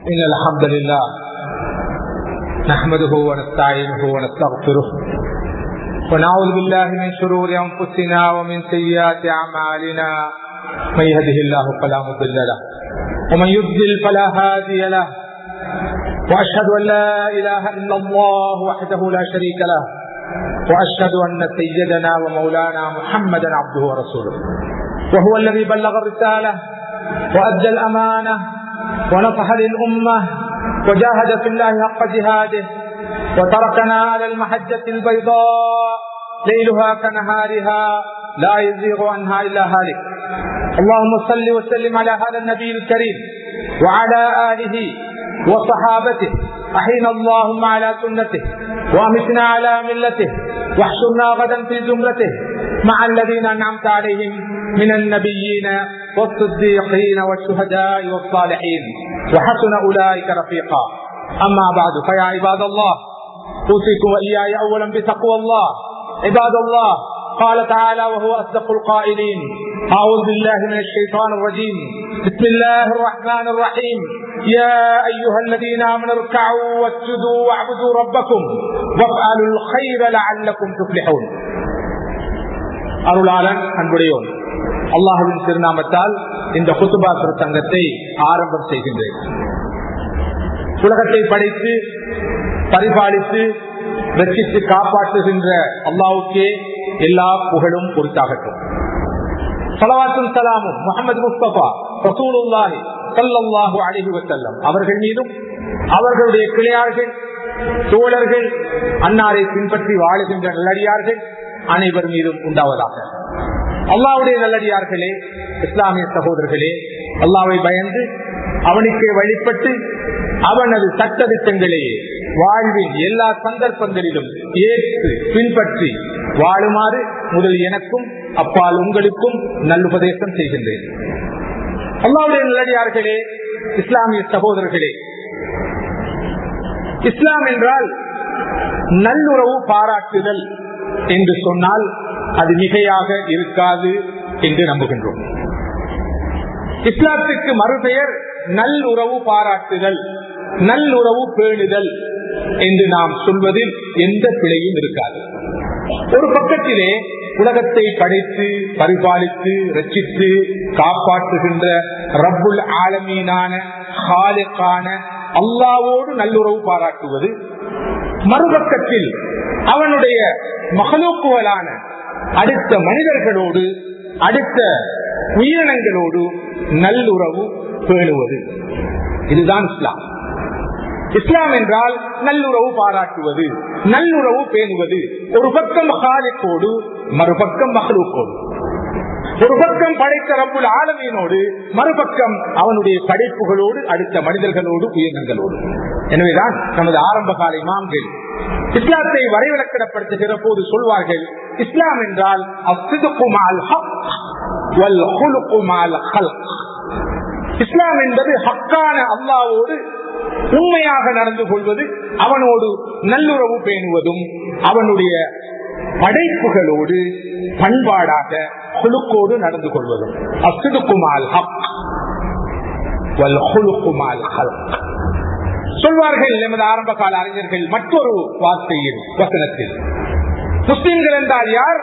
إن الحمد لله نحمده ونستعينه ونستغفره ونعوذ بالله من شرور أنفسنا ومن سيئات أعمالنا من يهده الله فلا مضل له ومن يضلل فلا هادي له وأشهد أن لا إله إلا الله وحده لا شريك له وأشهد أن سيدنا ومولانا محمدا عبده ورسوله وهو الذي بلغ الرسالة وأدى الأمانة ونصح للأمة وجاهد في الله حق جهاده وتركنا على المحجة البيضاء ليلها كنهارها لا يزيغ عنها إلا هالك اللهم صل وسلم على هذا النبي الكريم وعلى آله وصحابته أحينا اللهم على سنته وامتنا على ملته واحشرنا غدا في زمرته مع الذين أنعمت عليهم من النبيين والصديقين والشهداء والصالحين وحسن أولئك رفيقا أما بعد فيا عباد الله أوصيكم وإياي أولا بتقوى الله عباد الله قال تعالى وهو أصدق القائلين أعوذ بالله من الشيطان الرجيم بسم الله الرحمن الرحيم يا أيها الذين آمنوا اركعوا واسجدوا واعبدوا ربكم وافعلوا الخير لعلكم تفلحون அருளாளன் அன்புடையோன் அல்லாஹுவின் திருநாமத்தால் இந்த குத்துபா பிரசங்கத்தை ஆரம்பம் செய்கின்றேன் உலகத்தை படைத்து பரிபாலித்து ரசித்து காப்பாற்றுகின்ற அல்லாவுக்கே எல்லா புகழும் பொறுத்தாகட்டும் சலவாத்தும் சலாமும் முகமது முஸ்தபா ரசூலுல்லாஹி சல்லாஹு அழகி வசல்லம் அவர்கள் மீதும் அவர்களுடைய கிளையார்கள் தோழர்கள் அன்னாரை பின்பற்றி வாழுகின்ற நல்லடியார்கள் அனைவர் மீதும் உண்டாவதாக அல்லாவுடைய நல்லடியார்களே இஸ்லாமிய சகோதரர்களே அல்லாவை பயந்து அவனுக்கு வழிபட்டு அவனது சட்டத்திட்டங்களையே வாழ்வின் எல்லா சந்தர்ப்பங்களிலும் ஏற்று பின்பற்றி வாழுமாறு முதல் எனக்கும் அப்பால் உங்களுக்கும் நல்லுபதேசம் செய்கின்றேன் அல்லாவுடைய நல்லடியார்களே இஸ்லாமிய சகோதரர்களே இஸ்லாம் என்றால் நல்லுறவு பாராட்டுதல் என்று சொன்னால் அது மிகையாக இருக்காது என்று நம்புகின்றோம் இஸ்லாத்துக்கு மறுபெயர் நல்லுறவு பாராட்டுதல் நல்லுறவு பேணுதல் என்று நாம் சொல்வதில் எந்த பிழையும் இருக்காது ஒரு பக்கத்திலே உலகத்தை படைத்து பரிபாலித்து ரச்சித்து காப்பாற்றுகின்ற ரப்புல் ஆலமீனான ஹாலுக்கான அல்லாவோடு நல்லுறவு பாராட்டுவது மறுபக்கத்தில் அவனுடைய மகளூக்குவலான அடுத்த மனிதர்களோடு அடுத்த உயிரினங்களோடு நல்லுறவு பேணுவது இதுதான் இஸ்லாம் இஸ்லாம் என்றால் நல்லுறவு பாராட்டுவது நல்லுறவு பேணுவது ஒரு பக்கம் ஹாலிக்கோடு மறுபக்கம் மகளூக்கோடு ஒரு பக்கம் படைத்த ரப்புல் ஆலமீனோடு மறுபக்கம் அவனுடைய படைப்புகளோடு அடுத்த மனிதர்களோடு உயிரினங்களோடு எனவேதான் நமது ஆரம்ப கால இமாம்கள் இஸ்லாத்தை வரைவிலக்கணப்படுத்துகிற போது சொல்வார்கள் இஸ்லாம் என்றால் இஸ்லாம் என்பது ஹக்கான அல்லாவோடு உண்மையாக நடந்து கொள்வது அவனோடு நல்லுறவு பேணுவதும் அவனுடைய படைப்புகளோடு பண்பாடாக குழுக்கோடு நடந்து கொள்வதும் அசுடுக்குமால் ஹக் சொல்வார்கள் எமது ஆரம்ப கால அறிஞர்கள் மற்றொரு வார்த்தையில் வசனத்தில் முஸ்லிம்கள் என்றால் யார்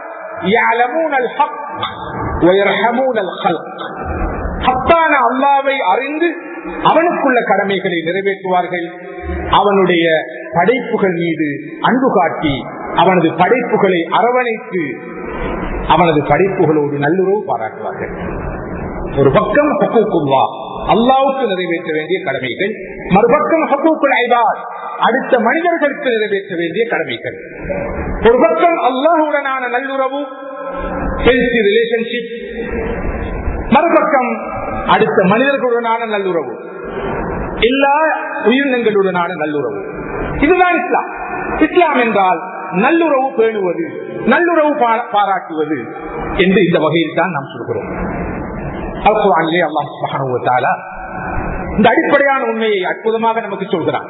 ஹக்கான அல்லாவை அறிந்து அவனுக்குள்ள கடமைகளை நிறைவேற்றுவார்கள் அவனுடைய படைப்புகள் மீது அன்பு காட்டி அவனது படைப்புகளை அரவணைத்து அவனது படைப்புகளோடு நல்லுறவு பாராட்டுவார்கள் ஒரு பக்கம் ஹக்கூக்குல்லா அல்லாவுக்கு நிறைவேற்ற வேண்டிய கடமைகள் மறுபக்கம் ஹக்கூக்குல் ஐபாத் அடுத்த மனிதர்களுக்கு நிறைவேற்ற வேண்டிய கடமைகள் ஒரு பக்கம் அல்லாஹுடனான நல்லுறவு ஹெல்த்தி ரிலேஷன்ஷிப் மறுபக்கம் அடுத்த மனிதர்களுடனான நல்லுறவு எல்லா உயிரினங்களுடனான நல்லுறவு இதுதான் இஸ்லாம் இஸ்லாம் என்றால் நல்லுறவு பேணுவது நல்லுறவு பாராட்டுவது என்று இந்த வகையில் தான் நாம் சொல்கிறோம் அல்குவானிலே அல்லாஹ் இந்த அடிப்படையான உண்மையை அற்புதமாக நமக்கு சொல்கிறான்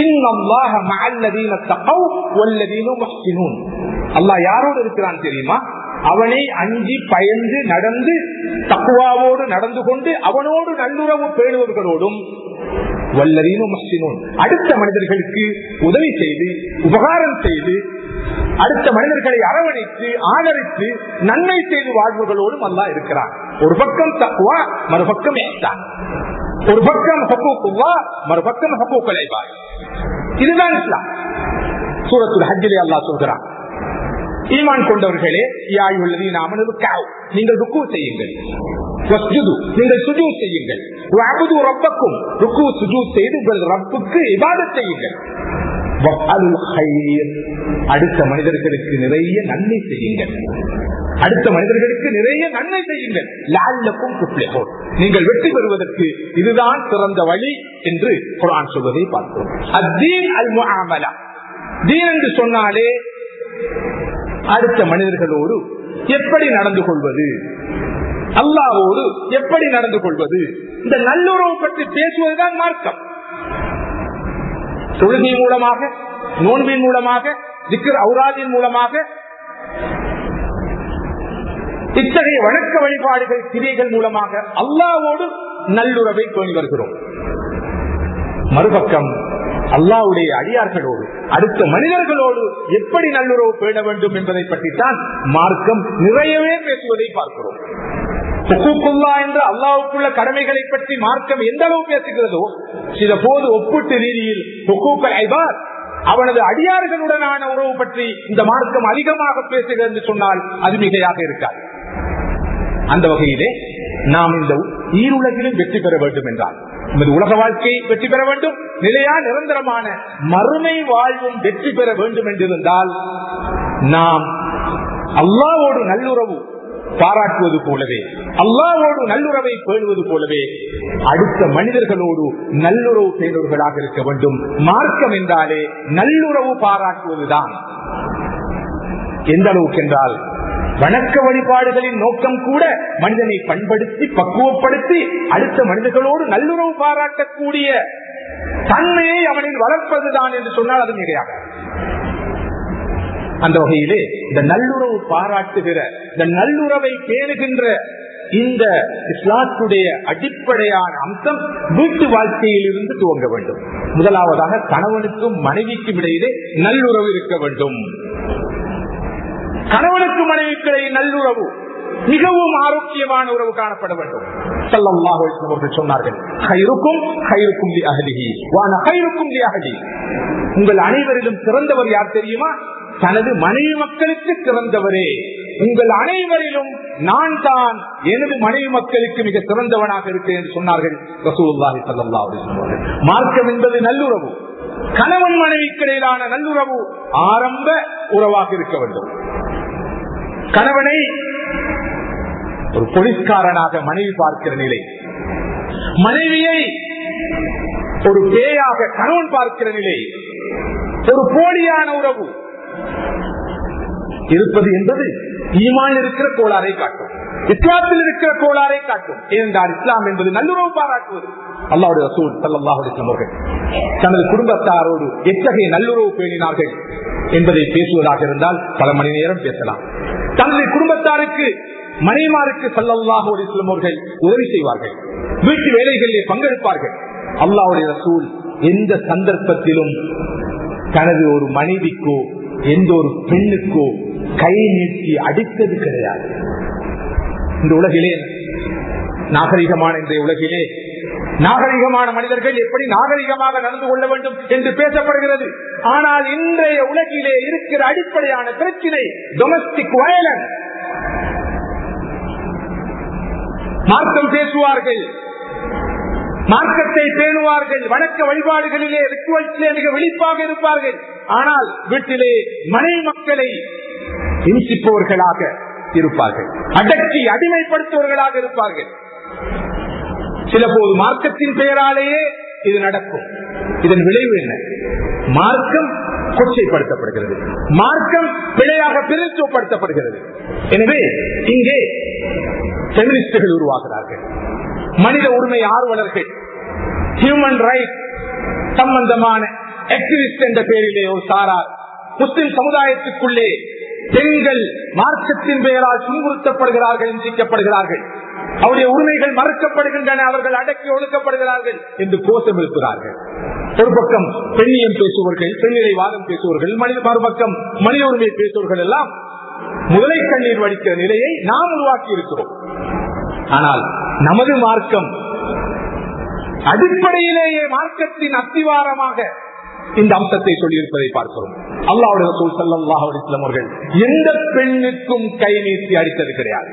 அல்லாஹ் யாரோடு இருக்கிறான் தெரியுமா அவனை அஞ்சி பயந்து நடந்து தக்குவாவோடு நடந்து கொண்டு அவனோடு நல்லுறவு பேணுவர்களோடும் வல்லரீனும் மஹ்சினூன் அடுத்த மனிதர்களுக்கு உதவி செய்து உபகாரம் செய்து அடுத்த மனிதர்களை அரவணைத்து ஆதரித்து நன்மை செய்து வாழ்வுகளோடும் அல்லா இருக்கிறான் ஒரு பக்கம் தக்குவா மறுபக்கம் ஏத்தான் ஒரு பக்கம் ஹக்கூக்குவா மறுபக்கம் ஹக்கூக்கலைவாய் இதுதான் இஸ்லாம் சூரத்துல் ஹஜ்ஜிலே அல்லாஹ் சொல்கிறான் ஈமான் கொண்டவர்களே யாய் உள்ளது நாமனது காவ் நீங்கள் ருக்கு செய்யுங்கள் வஸ்ஜுது, நீங்கள் சுஜூ செய்யுங்கள் வஅபுது ரப்பக்கும் ருக்கு சுஜூ செய்து உங்கள் ரப்புக்கு இபாதத் செய்யுங்கள் வஃஅலுல் கைர். அடுத்த மனிதர்களுக்கு நிறைய நன்மை செய்யுங்கள் அடுத்த மனிதர்களுக்கு நிறைய நன்மை செய்யுங்கள் லால்லக்கும் துப்ளிஹூன். நீங்கள் வெற்றி பெறுவதற்கு இதுதான் சிறந்த வழி என்று குர்ஆன் சொல்வதை பார்க்கிறோம் அத்தீன் அல் முஆமலா தீன் என்று சொன்னாலே அடுத்த மனிதர்களோடு எப்படி நடந்து கொள்வது அல்லாவோடு எப்படி நடந்து கொள்வது இந்த நல்லுறவு பற்றி பேசுவதுதான் மார்க்கம் தொழுகை மூலமாக நோன்பின் மூலமாக திக்கர் அவுராதின் மூலமாக இத்தகைய வணக்க வழிபாடுகள் கிரியைகள் மூலமாக அல்லாவோடு நல்லுறவை பேணி வருகிறோம் மறுபக்கம் அல்லாவுடைய அடியார்களோடு அடுத்த மனிதர்களோடு எப்படி நல்லுறவு பேண வேண்டும் என்பதை பற்றித்தான் மார்க்கம் நிறையவே பேசுவதை பார்க்கிறோம் ஹுக்கூக்குல்லா என்ற அல்லாவுக்குள்ள கடமைகளை பற்றி மார்க்கம் எந்த அளவு பேசுகிறதோ சில போது ஒப்பிட்டு ரீதியில் ஹுக்கூக்கல் ஐபார் அவனது அடியார்களுடனான உறவு பற்றி இந்த மார்க்கம் அதிகமாக பேசுகிறது என்று சொன்னால் அது மிகையாக இருக்காது அந்த வகையிலே நாம் இந்த ஈருலகிலும் வெற்றி பெற வேண்டும் என்றால் நமது உலக வாழ்க்கையை வெற்றி பெற வேண்டும் நிலையா நிரந்தரமான மறுமை வாழ்வும் வெற்றி பெற வேண்டும் என்றிருந்தால் நாம் அல்லாவோடு நல்லுறவு பாராட்டுவது போலவே அல்லாவோடு நல்லுறவை பேணுவது போலவே அடுத்த மனிதர்களோடு நல்லுறவு பேணுவர்களாக இருக்க வேண்டும் மார்க்கம் என்றாலே நல்லுறவு பாராட்டுவதுதான் எந்த அளவுக்கு என்றால் வணக்க வழிபாடுகளின் நோக்கம் கூட மனிதனை பண்படுத்தி பக்குவப்படுத்தி அடுத்த மனிதர்களோடு நல்லுறவு பாராட்டக்கூடிய தன்மையை அவனில் வளர்ப்பதுதான் என்று சொன்னால் அது மிகையாக அந்த வகையிலே இந்த நல்லுறவு பாராட்டுகிற இந்த நல்லுறவை பேணுகின்ற இந்த இஸ்லாத்துடைய அடிப்படையான அம்சம் வீட்டு வாழ்க்கையில் இருந்து துவங்க வேண்டும் முதலாவதாக கணவனுக்கும் மனைவிக்கும் இடையிலே நல்லுறவு இருக்க வேண்டும் கணவனுக்கு மனைவிக்கிடையே நல்லுறவு மிகவும் ஆரோக்கியமான உறவு காணப்பட வேண்டும் ஸல்லல்லாஹு அலைஹி வஸல்லம் அவர்கள் சொன்னார்கள் "ஹைருக்கும் ஹைருக்கும் லி அஹ்லிஹி வ அன ஹைருக்கும் லி அஹ்லி." உங்கள் அனைவரிலும் சிறந்தவர் யார் தெரியுமா தனது மனைவி மக்களுக்கு சிறந்தவரே உங்கள் அனைவரிலும் நான் தான் எனது மனைவி மக்களுக்கு மிக சிறந்தவனாக இருக்கேன் என்று சொன்னார்கள் ரசூலுல்லாஹி ஸல்லல்லாஹு அலைஹி வஸல்லம் அவர்கள். மார்க்கம் என்பது நல்லுறவு கணவன் மனைவிக்கிடையிலான நல்லுறவு ஆரம்ப உறவாக இருக்க வேண்டும் கணவனை ஒரு போலீஸ்காரனாக மனைவி பார்க்கிற நிலை மனைவியை ஒரு பேயாக கணவன் பார்க்கிற நிலை ஒரு போலியான உறவு இருப்பது என்பது ஈமான் இருக்கிற கோளாறை காட்டும் இஸ்லாத்தில் இருக்கிற கோளாறை காட்டும் ஏனென்றால் இஸ்லாம் என்பது நல்லுறவு பாராட்டுவது அல்லாவுடைய ரசூல் சல்லாஹ் அவர்கள் தனது குடும்பத்தாரோடு எத்தகைய நல்லுறவு பேணினார்கள் என்பதை பேசுவதாக இருந்தால் பல மணி நேரம் பேசலாம் தனது குடும்பத்தாருக்கு மனைமாருக்கு சல்லல்லாஹு அலிஸ்லம் அவர்கள் உதவி செய்வார்கள் வீட்டு வேலைகளிலே பங்கெடுப்பார்கள் அல்லாவுடைய ரசூல் எந்த சந்தர்ப்பத்திலும் தனது ஒரு மனைவிக்கோ எந்த ஒரு பெண்ணுக்கோ கை நீட்டி அடித்தது கிடையாது இந்த உலகிலே நாகரிகமான இன்றைய உலகிலே நாகரிகமான மனிதர்கள் எப்படி நாகரிகமாக நடந்து கொள்ள வேண்டும் என்று பேசப்படுகிறது ஆனால் இன்றைய உலகிலே இருக்கிற அடிப்படையான பிரச்சினை டொமஸ்டிக் வயலன்ஸ் மார்க்கம் பேசுவார்கள் மார்க்கத்தை பேணுவார்கள் வணக்க வழிபாடுகளிலே ரிச்சுவல்ஸிலே மிக விழிப்பாக இருப்பார்கள் ஆனால் வீட்டிலே மனை மக்களை இன்சிப்பவர்களாக இருப்பார்கள் அடக்கி அடிமைப்படுத்துவர்களாக இருப்பார்கள் சில போது மார்க்கத்தின் பெயராலேயே இது நடக்கும் இதன் விளைவு என்ன மார்க்கம் கொச்சைப்படுத்தப்படுகிறது மார்க்கம் பிழையாக பிரதித்துவப்படுத்தப்படுகிறது எனவே இங்கே பெமினிஸ்டுகள் உருவாகிறார்கள் மனித உரிமை ஆர்வலர்கள் ஹியூமன் ரைட் சம்பந்தமான ஆக்டிவிஸ்ட் என்ற பெயரிலே ஒரு சாரார் முஸ்லிம் சமுதாயத்துக்குள்ளே பெண்கள் மார்க்கத்தின் பெயரால் துன்புறுத்தப்படுகிறார்கள் இன்சிக்கப்படுகிறார்கள் அவருடைய உரிமைகள் மறுக்கப்படுகின்றன அவர்கள் அடக்கி ஒடுக்கப்படுகிறார்கள் என்று கோஷம் எழுப்புகிறார்கள் ஒரு பக்கம் பெண்ணியம் பேசுவர்கள் பெண்ணிலை வாதம் பேசுவர்கள் மனித மறுபக்கம் மனித உரிமை பேசுவர்கள் எல்லாம் முதலை கண்ணீர் வடிக்கிற நிலையை நாம் உருவாக்கி இருக்கிறோம் ஆனால் நமது மார்க்கம் அடிப்படையிலேயே மார்க்கத்தின் அத்திவாரமாக இந்த அம்சத்தை சொல்லியிருப்பதை பார்க்கிறோம் அல்லாவுடைய ரசூல் ஸல்லல்லாஹு அலைஹி வஸல்லம் அவர்கள் எந்த பெண்ணுக்கும் கை நீட்டி அடித்தது கிடையாது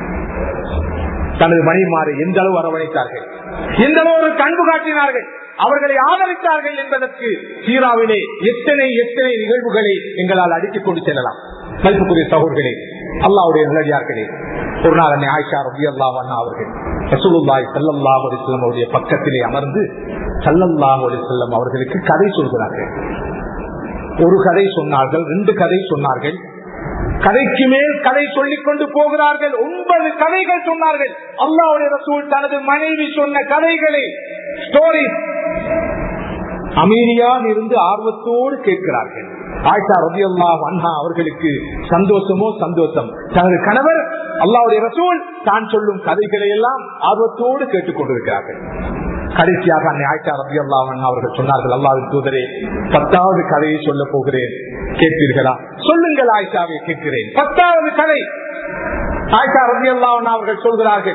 தனது மணிமாறு எந்த அளவு அரவணைத்தார்கள் எந்த அளவு ஒரு கண்பு காட்டினார்கள் அவர்களை ஆதரித்தார்கள் என்பதற்கு சீராவிலே எத்தனை எத்தனை நிகழ்வுகளை எங்களால் அடுக்கிக் கொண்டு செல்லலாம் மதிப்புக்குரிய சகோதர்களே அல்லாவுடைய நிலடியார்களே ஒரு நாள் அன்னை ஆயிஷா ரபி அல்லாஹ் அவர்கள் ரசூலுல்லாய் சல்லல்லாஹு அலைஹி வஸல்லம் அவருடைய பக்கத்திலே அமர்ந்து சல்லல்லாஹு அலைஹி வஸல்லம் அவர்களுக்கு கதை சொல்கிறார்கள் ஒரு கதை சொன்னார்கள் ரெண்டு கதை சொன்னார்கள் கதைக்கு மேல் கதை சொல்லிக் கொண்டு போகிறார்கள் ஒன்பது கதைகள் சொன்னார்கள் அல்லாவுடைய ரசூல் தனது மனைவி சொன்ன கதைகளை ஸ்டோரி அமைதியாக இருந்து ஆர்வத்தோடு கேட்கிறார்கள் ஆயிஷா ரபி அல்லாஹ் அண்ணா அவர்களுக்கு சந்தோஷமோ சந்தோஷம் தனது கணவர் அல்லாவுடைய ரசூல் தான் சொல்லும் கதைகளை எல்லாம் ஆர்வத்தோடு கேட்டுக் கொண்டிருக்கிறார்கள் கடைசியாக அன்னை ஆயிஷா ரபி அல்லாஹ் அண்ணா அவர்கள் சொன்னார்கள் அல்லாவின் தூதரே பத்தாவது கதையை சொல்ல போகிறேன் கேட்பீர்களா சொல்லுங்கள் ஆயிஷாவை கேட்கிறேன் பத்தாவது கதை ஆயிஷா ரபி அல்லாஹ் அண்ணா அவர்கள் சொல்கிறார்கள்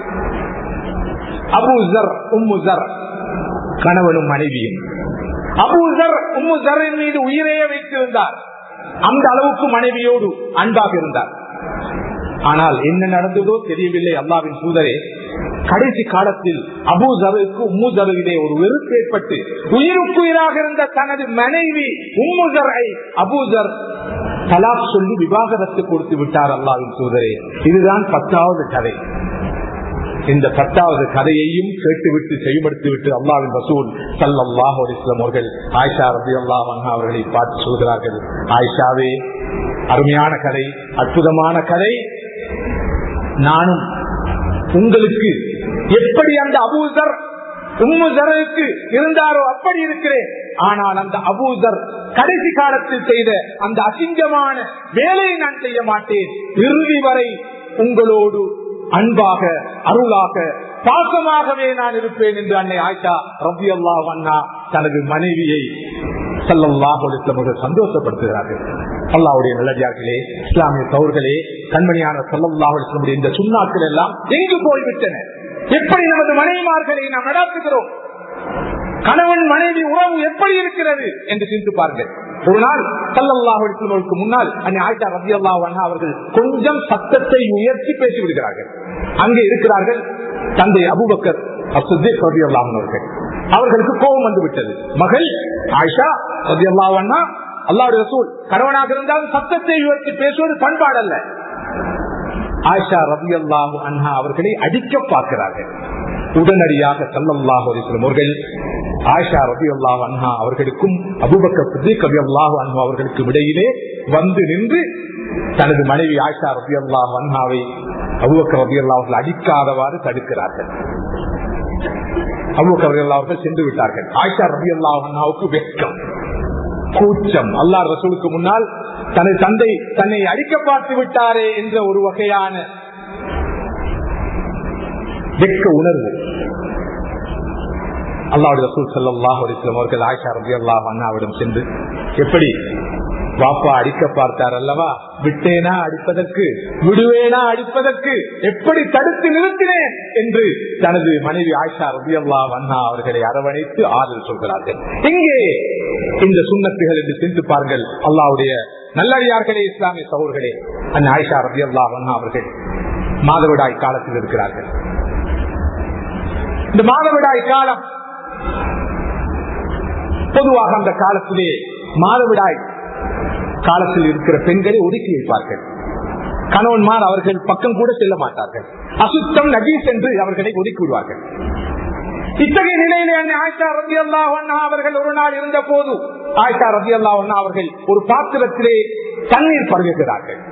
அபு ஜர் உம்மு ஜர் கணவனும் மனைவியும் அபூசர் உம்முசரின் மீது உயிரையே வைத்திருந்தார் அந்த அளவுக்கு மனைவியோடு அன்பாக இருந்தார் ஆனால் என்ன நடந்ததோ தெரியவில்லை அல்லாவின் சூதரே கடைசி காலத்தில் அபூசருக்கு உம்முசரிலே ஒரு வெறுப்பு ஏற்பட்டு உயிருக்குயிராக இருந்த தனது மனைவி உம்முசரை அபூசர் தலாப் சொல்லி விவாகரத்து கொடுத்து விட்டார் அல்லாவின் சூதரே இதுதான் பத்தாவது கதை இந்த பத்தாவது கதையையும் கேட்டுவிட்டு செயல்படுத்தி விட்டு அல்லாவின் ரசூல் சல்லாஹ் அலிஸ்லாம் அவர்கள் ஆயிஷா ரபி அல்லாஹ் அவர்களை பார்த்து சொல்கிறார்கள் ஆயிஷாவே அருமையான கதை அற்புதமான கதை நானும் உங்களுக்கு எப்படி அந்த அபூசர் உம்முசருக்கு இருந்தாரோ அப்படி இருக்கிறேன் ஆனால் அந்த அபூசர் கடைசி காலத்தில் செய்த அந்த அசிங்கமான வேலையை நான் செய்ய மாட்டேன் இறுதி வரை உங்களோடு அன்பாக அருளாக பாசமாகவே நான் இருப்பேன் என்று அன்னை ஆயிஷா ரபி அல்லாஹ் அண்ணா தனது மனைவியை சல்லல்லாஹ் சந்தோஷப்படுத்துகிறார்கள் அல்லாவுடைய நல்லடியார்களே இஸ்லாமிய தவறுகளே கண்மணியான சல்லல்லாஹுடைய இந்த சுண்ணாக்கள் எல்லாம் எங்கு போய்விட்டன எப்படி நமது மனைவிமார்களை நாம் நடாத்துகிறோம் கணவன் மனைவி உறவு எப்படி இருக்கிறது என்று சிந்து பாருங்கள் ஒரு நாள் சல்லல்லாஹுக்கு முன்னால் அன்னை ஆயிஷா ரபி அல்லாஹ் அவர்கள் கொஞ்சம் சத்தத்தை உயர்த்தி பேசி விடுகிறார்கள் அங்கே இருக்கிறார்கள் தந்தை அபுபக்கர் அப்சுத்தீப் ரபி அல்லாஹ் அவர்கள் அவர்களுக்கு கோபம் வந்து விட்டது மகள் ஆயிஷா ரபி அல்லாஹ் அல்லாவுடைய ரசூல் கணவனாக இருந்தாலும் சத்தத்தை உயர்த்தி பேசுவது பண்பாடல்ல ஆயிஷா ரபி அல்லாஹு அன்ஹா அவர்களை அடிக்க பார்க்கிறார்கள் உடனடியாக சல்லல்லாஹு அலிஸ்லம் அவர்கள் ஆயிஷா ரபி அல்லாஹ் அன்ஹா அவர்களுக்கும் அபுபக்கர் சித்திக் ரபி அல்லாஹு அன்ஹா அவர்களுக்கும் இடையிலே வந்து நின்று தனது மனைவி ஆயிஷா ரபி அல்லாஹ் அன்ஹாவை அபுபக்கர் ரபி அல்லா அவர்கள் அடிக்காதவாறு தடுக்கிறார்கள் அபுபக்கர் ரபி அல்லா அவர்கள் சென்று விட்டார்கள் ஆயிஷா ரபி அல்லாஹ் அன்ஹாவுக்கு வெட்கம் கூச்சம் அல்லா ரசூலுக்கு முன்னால் தனது தந்தை தன்னை அடிக்க பார்த்து விட்டாரே என்ற ஒரு வகையான வெட்க உணர்வு அல்லாவுடைய ரசூல் சல்லாஹ் அலிஸ்லாம் அவர்கள் ஆயிஷா ரபி அல்லாஹ் அண்ணாவிடம் சென்று எப்படி பாப்பா அடிக்க பார்த்தார் அல்லவா விட்டேனா அடிப்பதற்கு விடுவேனா அடிப்பதற்கு எப்படி தடுத்து நிறுத்தினேன் என்று தனது மனைவி ஆயிஷா ரபி அல்லா அண்ணா அவர்களை அரவணைத்து ஆறுதல் சொல்கிறார்கள் இங்கே இந்த சுண்ணத்துகள் என்று சிந்து பாருங்கள் அல்லாவுடைய நல்லடியார்களே இஸ்லாமிய சகோர்களே அண்ணன் ஆயிஷா ரபி அல்லா அண்ணா அவர்கள் மாதவிடாய் காலத்தில் இருக்கிறார்கள் இந்த மாதவிடாய் காலம் பொதுவாக அந்த காலத்திலே மாதவிடாய் காலத்தில் இருக்கிற பெண்களை ஒதுக்கி வைப்பார்கள் கணவன்மார் அவர்கள் பக்கம் கூட செல்ல மாட்டார்கள் அசுத்தம் நகீஸ் என்று அவர்களை ஒதுக்கி விடுவார்கள் இத்தகைய நிலையிலே ஆயிஷா ரபி அல்லா அவர்கள் ஒரு நாள் இருந்த போது ஆயிஷா ரபி அல்லா அவர்கள் ஒரு பாத்திரத்திலே தண்ணீர் பருகுகிறார்கள்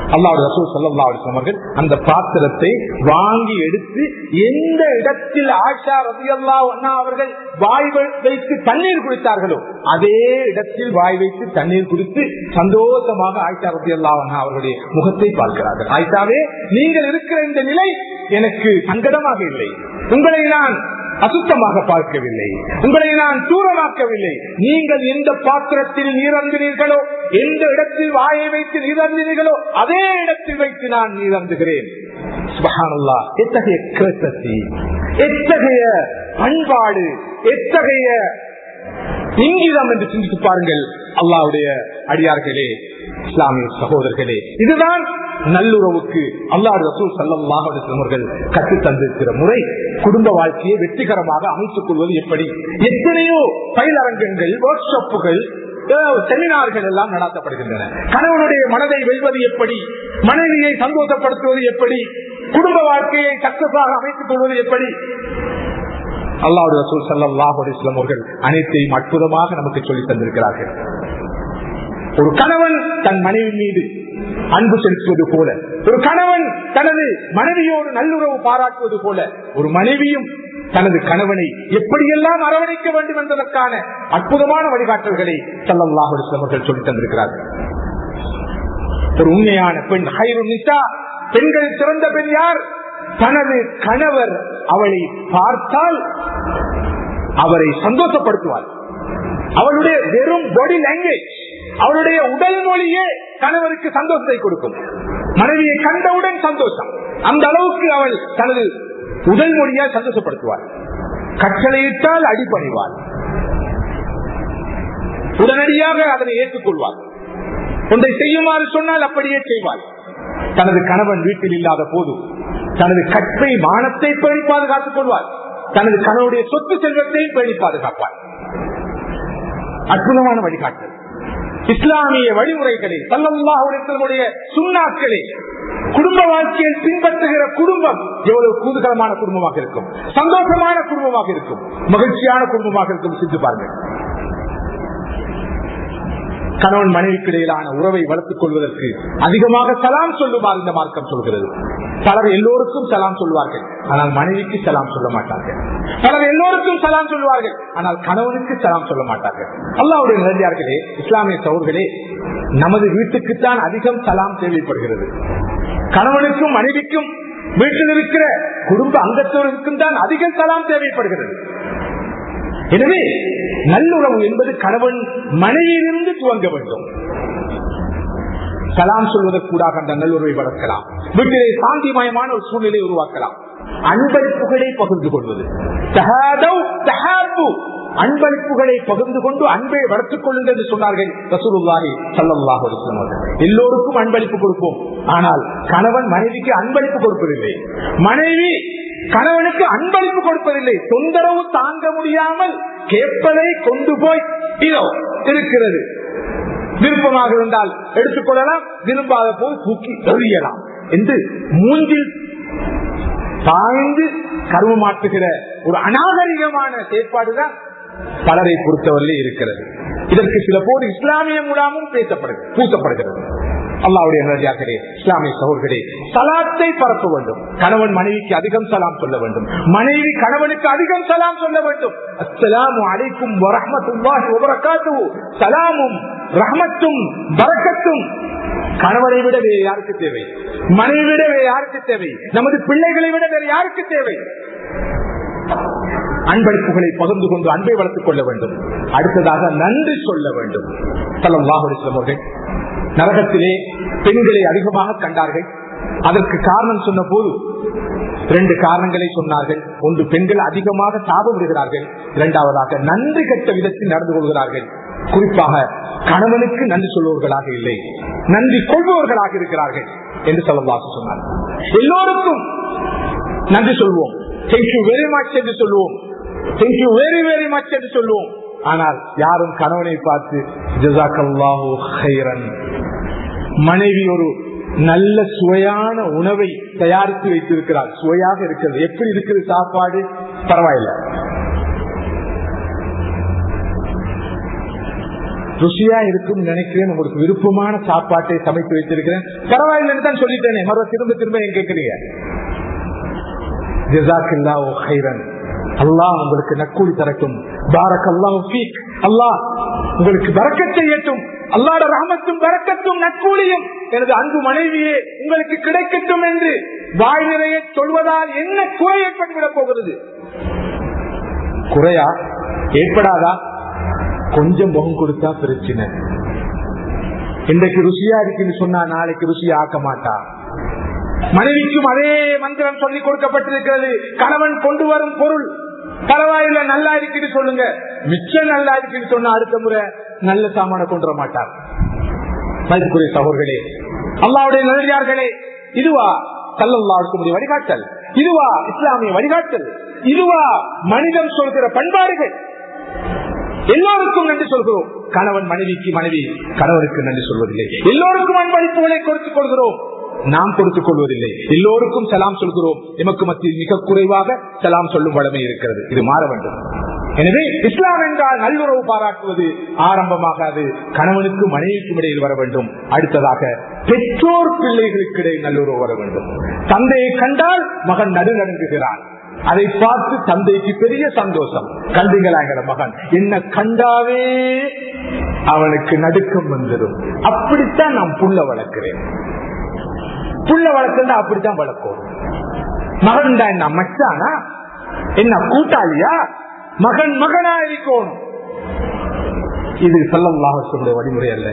அல்லாஹ் ரசூல் சல்லா அவர்கள் அந்த பாத்திரத்தை வாங்கி எடுத்து எந்த இடத்தில் ஆஷா ரதி அண்ணா அவர்கள் வாய் வைத்து தண்ணீர் குடித்தார்களோ அதே இடத்தில் வாய் வைத்து தண்ணீர் குடித்து சந்தோஷமாக ஆயிஷா ரதி அண்ணா அவர்களுடைய முகத்தை பார்க்கிறார்கள் ஆயிஷாவே நீங்கள் இருக்கிற இந்த நிலை எனக்கு சங்கடமாக இல்லை உங்களை நான் அசுத்தமாக பார்க்கவில்லை உங்களை நான் தூரமாக்கவில்லை நீங்கள் எந்த பாத்திரத்தில் நீரந்தினீர்களோ எந்த இடத்தில் வாயை வைத்து நீரந்தினீர்களோ அதே இடத்தில் வைத்து நான் நீரந்துகிறேன் சுபஹானல்லா எத்தகைய கேட்டத்தி எத்தகைய பண்பாடு எத்தகைய இங்கிதம் என்று சிந்தித்து பாருங்கள் அல்லாவுடைய அடியார்களே இஸ்லாமிய சகோதரர்களே இதுதான் நல்லுறவுக்கு அல்லாஹ் ரசூல் சல்லாஹ் அவர்கள் கற்றுத் தந்திருக்கிற முறை குடும்ப வாழ்க்கையை வெற்றிகரமாக அமைத்துக் கொள்வது எப்படி எத்தனையோ பயிலரங்கங்கள் ஒர்க் ஷாப்புகள் செமினார்கள் எல்லாம் நடத்தப்படுகின்றன கணவனுடைய மனதை வெல்வது எப்படி மனைவியை சந்தோஷப்படுத்துவது எப்படி குடும்ப வாழ்க்கையை சக்சஸாக அமைத்துக் கொள்வது எப்படி அல்லாஹ் ரசூல் சல்லாஹ் அலிஸ்லாம் அவர்கள் அனைத்தையும் அற்புதமாக நமக்கு சொல்லி தந்திருக்கிறார்கள் ஒரு கணவன் தன் மனைவி மீது அன்பு செலுத்துவது போல ஒரு கணவன் தனது மனைவியோடு நல்லுறவு பாராட்டுவது போல ஒரு மனைவியும் தனது கணவனை எப்படியெல்லாம் அரவணைக்க வேண்டும் என்பதற்கான அற்புதமான வழிகாட்டல்களை சல்லாஹ் அவர்கள் சொல்லி தந்திருக்கிறார்கள் ஒரு உண்மையான பெண் ஹைருநிசா பெண்கள் சிறந்த பெண் யார் தனது கணவர் அவளை பார்த்தால் அவரை சந்தோஷப்படுத்துவார் அவளுடைய வெறும் பாடி லாங்குவேஜ் அவளுடைய உடல் மொழியே கணவருக்கு சந்தோஷத்தை கொடுக்கும் மனைவியை கண்டவுடன் சந்தோஷம் அந்த அளவுக்கு அவள் தனது உடல் மொழியால் சந்தோஷப்படுத்துவார் கட்டளையிட்டால் அடிப்பணிவார் உடனடியாக அதனை ஏற்றுக்கொள்வார் ஒன்றை செய்யுமாறு சொன்னால் அப்படியே செய்வாள் தனது கணவன் வீட்டில் இல்லாத போது தனது கற்பை மானத்தை பேணி பாதுகாத்துக் கொள்வார் தனது கணவனுடைய சொத்து செல்வத்தையும் பேணி பாதுகாப்பார் அற்புதமான வழிகாட்டல் இஸ்லாமிய வழிமுறைகளை தல்லல்லாஹுடைய சுண்ணாக்களை குடும்ப வாழ்க்கையில் பின்பற்றுகிற குடும்பம் எவ்வளவு கூதுகலமான குடும்பமாக இருக்கும் சந்தோஷமான குடும்பமாக இருக்கும் மகிழ்ச்சியான குடும்பமாக இருக்கும் சிந்து பாருங்கள் கணவன் மனைவிக்கு இடையிலான உறவை வளர்த்துக் கொள்வதற்கு அதிகமாக சலாம் சொல்லுமாறு இந்த மார்க்கம் சொல்கிறது பலர் எல்லோருக்கும் சலாம் சொல்வார்கள் ஆனால் மனைவிக்கு சலாம் சொல்ல மாட்டார்கள் பலர் எல்லோருக்கும் சலாம் சொல்வார்கள் ஆனால் கணவனுக்கு சலாம் சொல்ல மாட்டார்கள் அல்லாவுடைய நிலையார்களே இஸ்லாமிய சௌர்களே நமது வீட்டுக்குத்தான் அதிகம் சலாம் தேவைப்படுகிறது கணவனுக்கும் மனைவிக்கும் வீட்டில் இருக்கிற குடும்ப அங்கத்தவருக்கும் தான் அதிகம் சலாம் தேவைப்படுகிறது எனவே நல்லுறவு என்பது கணவன் மனைவியிலிருந்து துவங்க வேண்டும் சலாம் சொல்வதற்கூடாக அந்த நல்லுறவை வளர்க்கலாம் வீட்டிலே சாந்திமயமான ஒரு சூழ்நிலை உருவாக்கலாம் அன்பளிப்புகளை பகிர்ந்து கொள்வது அன்பளிப்புகளை பகிர்ந்து கொண்டு அன்பை வளர்த்துக் கொள்ளுங்கள் என்று சொன்னார்கள் ரசூலுல்லாஹி சல்லாஹ் எல்லோருக்கும் அன்பளிப்பு கொடுப்போம் ஆனால் கணவன் மனைவிக்கு அன்பளிப்பு கொடுப்பதில்லை மனைவி கணவனுக்கு அன்பளிப்பு கொடுப்பதில்லை தொந்தரவு தாங்க முடியாமல் கேட்பதை கொண்டு போய் இதோ இருக்கிறது விருப்பமாக இருந்தால் எடுத்துக்கொள்ளலாம் விரும்பாத போது தூக்கி எறியலாம் என்று மூன்றில் பாய்ந்து கருவமாட்டுகிற ஒரு அநாகரிகமான செயற்பாடுதான் பலரை பொறுத்தவரையிலே இருக்கிறது இதற்கு சில போது இஸ்லாமிய மூலமும் பேசப்படுகிறது பூசப்படுகிறது அல்லாவுடைய நடிகார்களே இஸ்லாமிய சகோதரர்களே சலாத்தை பரப்ப வேண்டும் கணவன் மனைவிக்கு அதிகம் சலாம் சொல்ல வேண்டும் மனைவி கணவனுக்கு அதிகம் சலாம் சொல்ல வேண்டும் அஸ்ஸலாமு அலைக்கும் வரஹ்மத்துல்லாஹி வபரகாத்துஹு சலாமும் ரஹ்மத்தும் பரக்கத்தும் கணவனை விட வேறு யாருக்கு தேவை மனைவி விட வேறு யாருக்கு தேவை நமது பிள்ளைகளை விட வேறு யாருக்கு தேவை அன்பளிப்புகளை பகிர்ந்து கொண்டு அன்பை வளர்த்துக் கொள்ள வேண்டும் அடுத்ததாக நன்றி சொல்ல வேண்டும் தலம் அவர்கள் நரகத்திலே பெண்களை அதிகமாக கண்டார்கள் அதற்கு காரணம் சொன்ன போது இரண்டு காரணங்களை சொன்னார்கள் ஒன்று பெண்கள் அதிகமாக சாபம் விடுகிறார்கள் இரண்டாவதாக நன்றி கட்ட விதத்தில் நடந்து கொள்கிறார்கள் குறிப்பாக கணவனுக்கு நன்றி சொல்பவர்களாக இல்லை நன்றி கொள்பவர்களாக இருக்கிறார்கள் என்று சொல்லவாசு சொன்னார் எல்லோருக்கும் நன்றி சொல்வோம் தேங்க்யூ வெரி மச் என்று சொல்லுவோம் தேங்க்யூ வெரி வெரி மச் என்று சொல்லுவோம் ஆனால் யாரும் கணவனை பார்த்து ஜசாக்கல்லாஹு ஹைரன் மனைவி ஒரு நல்ல சுவையான உணவை தயாரித்து வைத்திருக்கிறார் சுவையாக இருக்கிறது எப்படி இருக்குது சாப்பாடு பரவாயில்ல ருசியா இருக்கும் நினைக்கிறேன் உங்களுக்கு விருப்பமான சாப்பாட்டை சமைத்து வைத்திருக்கிறேன் பரவாயில்லைன்னு தான் சொல்லிட்டேனே மறுவ திரும்ப திரும்ப என் கேட்கிறீங்க ஜிசாக்கில்லா ஓ ஹைரன் அல்லாஹ் உங்களுக்கு நக்கூலி தரட்டும் பாரக் அல்லாஹ் ஃபீக் அல்லாஹ் உங்களுக்கு பறக்கச் செய்யட்டும் அல்லாட ரஹமத்தும் பறக்கத்தும் நற்கூலியும் எனது அன்பு மனைவியே உங்களுக்கு கிடைக்கட்டும் என்று வாய் நிறைய சொல்வதால் என்ன குறை ஏற்பட்டுவிடப் போகிறது குறையா ஏற்படாதா கொஞ்சம் முகம் கொடுத்தா பிரச்சனை இன்றைக்கு ருசியா இருக்குன்னு சொன்னா நாளைக்கு ருசியா ஆக்க மாட்டா மனைவிக்கும் அதே மந்திரம் சொல்லிக் கொடுக்கப்பட்டிருக்கிறது கணவன் கொண்டு வரும் பொருள் பரவாயில்ல நல்லா இருக்குன்னு சொல்லுங்க மிச்சம் நல்லா இருக்குன்னு சொன்னா அடுத்த முறை நல்ல சாமான கொண்டு வர மாட்டார் மதிப்புக்குரிய சகோதர்களே அல்லாவுடைய நல்லடியார்களே இதுவா சல்லல்லாவுக்கு வழிகாட்டல் இதுவா இஸ்லாமிய வழிகாட்டல் இதுவா மனிதன் சொல்கிற பண்பாடுகள் எல்லோருக்கும் நன்றி சொல்கிறோம் கணவன் மனைவிக்கு மனைவி கணவனுக்கு நன்றி சொல்வதில்லை எல்லோருக்கும் அன்பளிப்புகளை கொடுத்துக் கொள்கிறோம் நாம் கொடுத்துக் கொள்வதில்லை எல்லோருக்கும் சலாம் சொல்கிறோம் எமக்கு மத்தியில் மிக குறைவாக சலாம் சொல்லும் வளமை இருக்கிறது இது மாற வேண்டும் எனவே இஸ்லாம் என்றால் நல்லுறவு பாராட்டுவது ஆரம்பமாக அது கணவனுக்கு மனைவிக்கும் இடையில் வர வேண்டும் அடுத்ததாக பெற்றோர் பிள்ளைகளுக்கு இடையில் நல்லுறவு வர வேண்டும் தந்தையை கண்டால் மகன் நடுநடுங்குகிறான் அதை பார்த்து தந்தைக்கு பெரிய சந்தோஷம் கண்டிங்களாங்கிற மகன் என்ன கண்டாவே அவனுக்கு நடுக்கம் வந்துடும் அப்படித்தான் நான் புள்ள வளர்க்கிறேன் புள்ள வளர்க்கா அப்படித்தான் வளர்க்கும் மகன் தான் என்ன மச்சானா என்ன கூட்டாளியா மகன் மகனா இருக்கணும் இது சல்லல்லாஹுடைய வழிமுறை அல்ல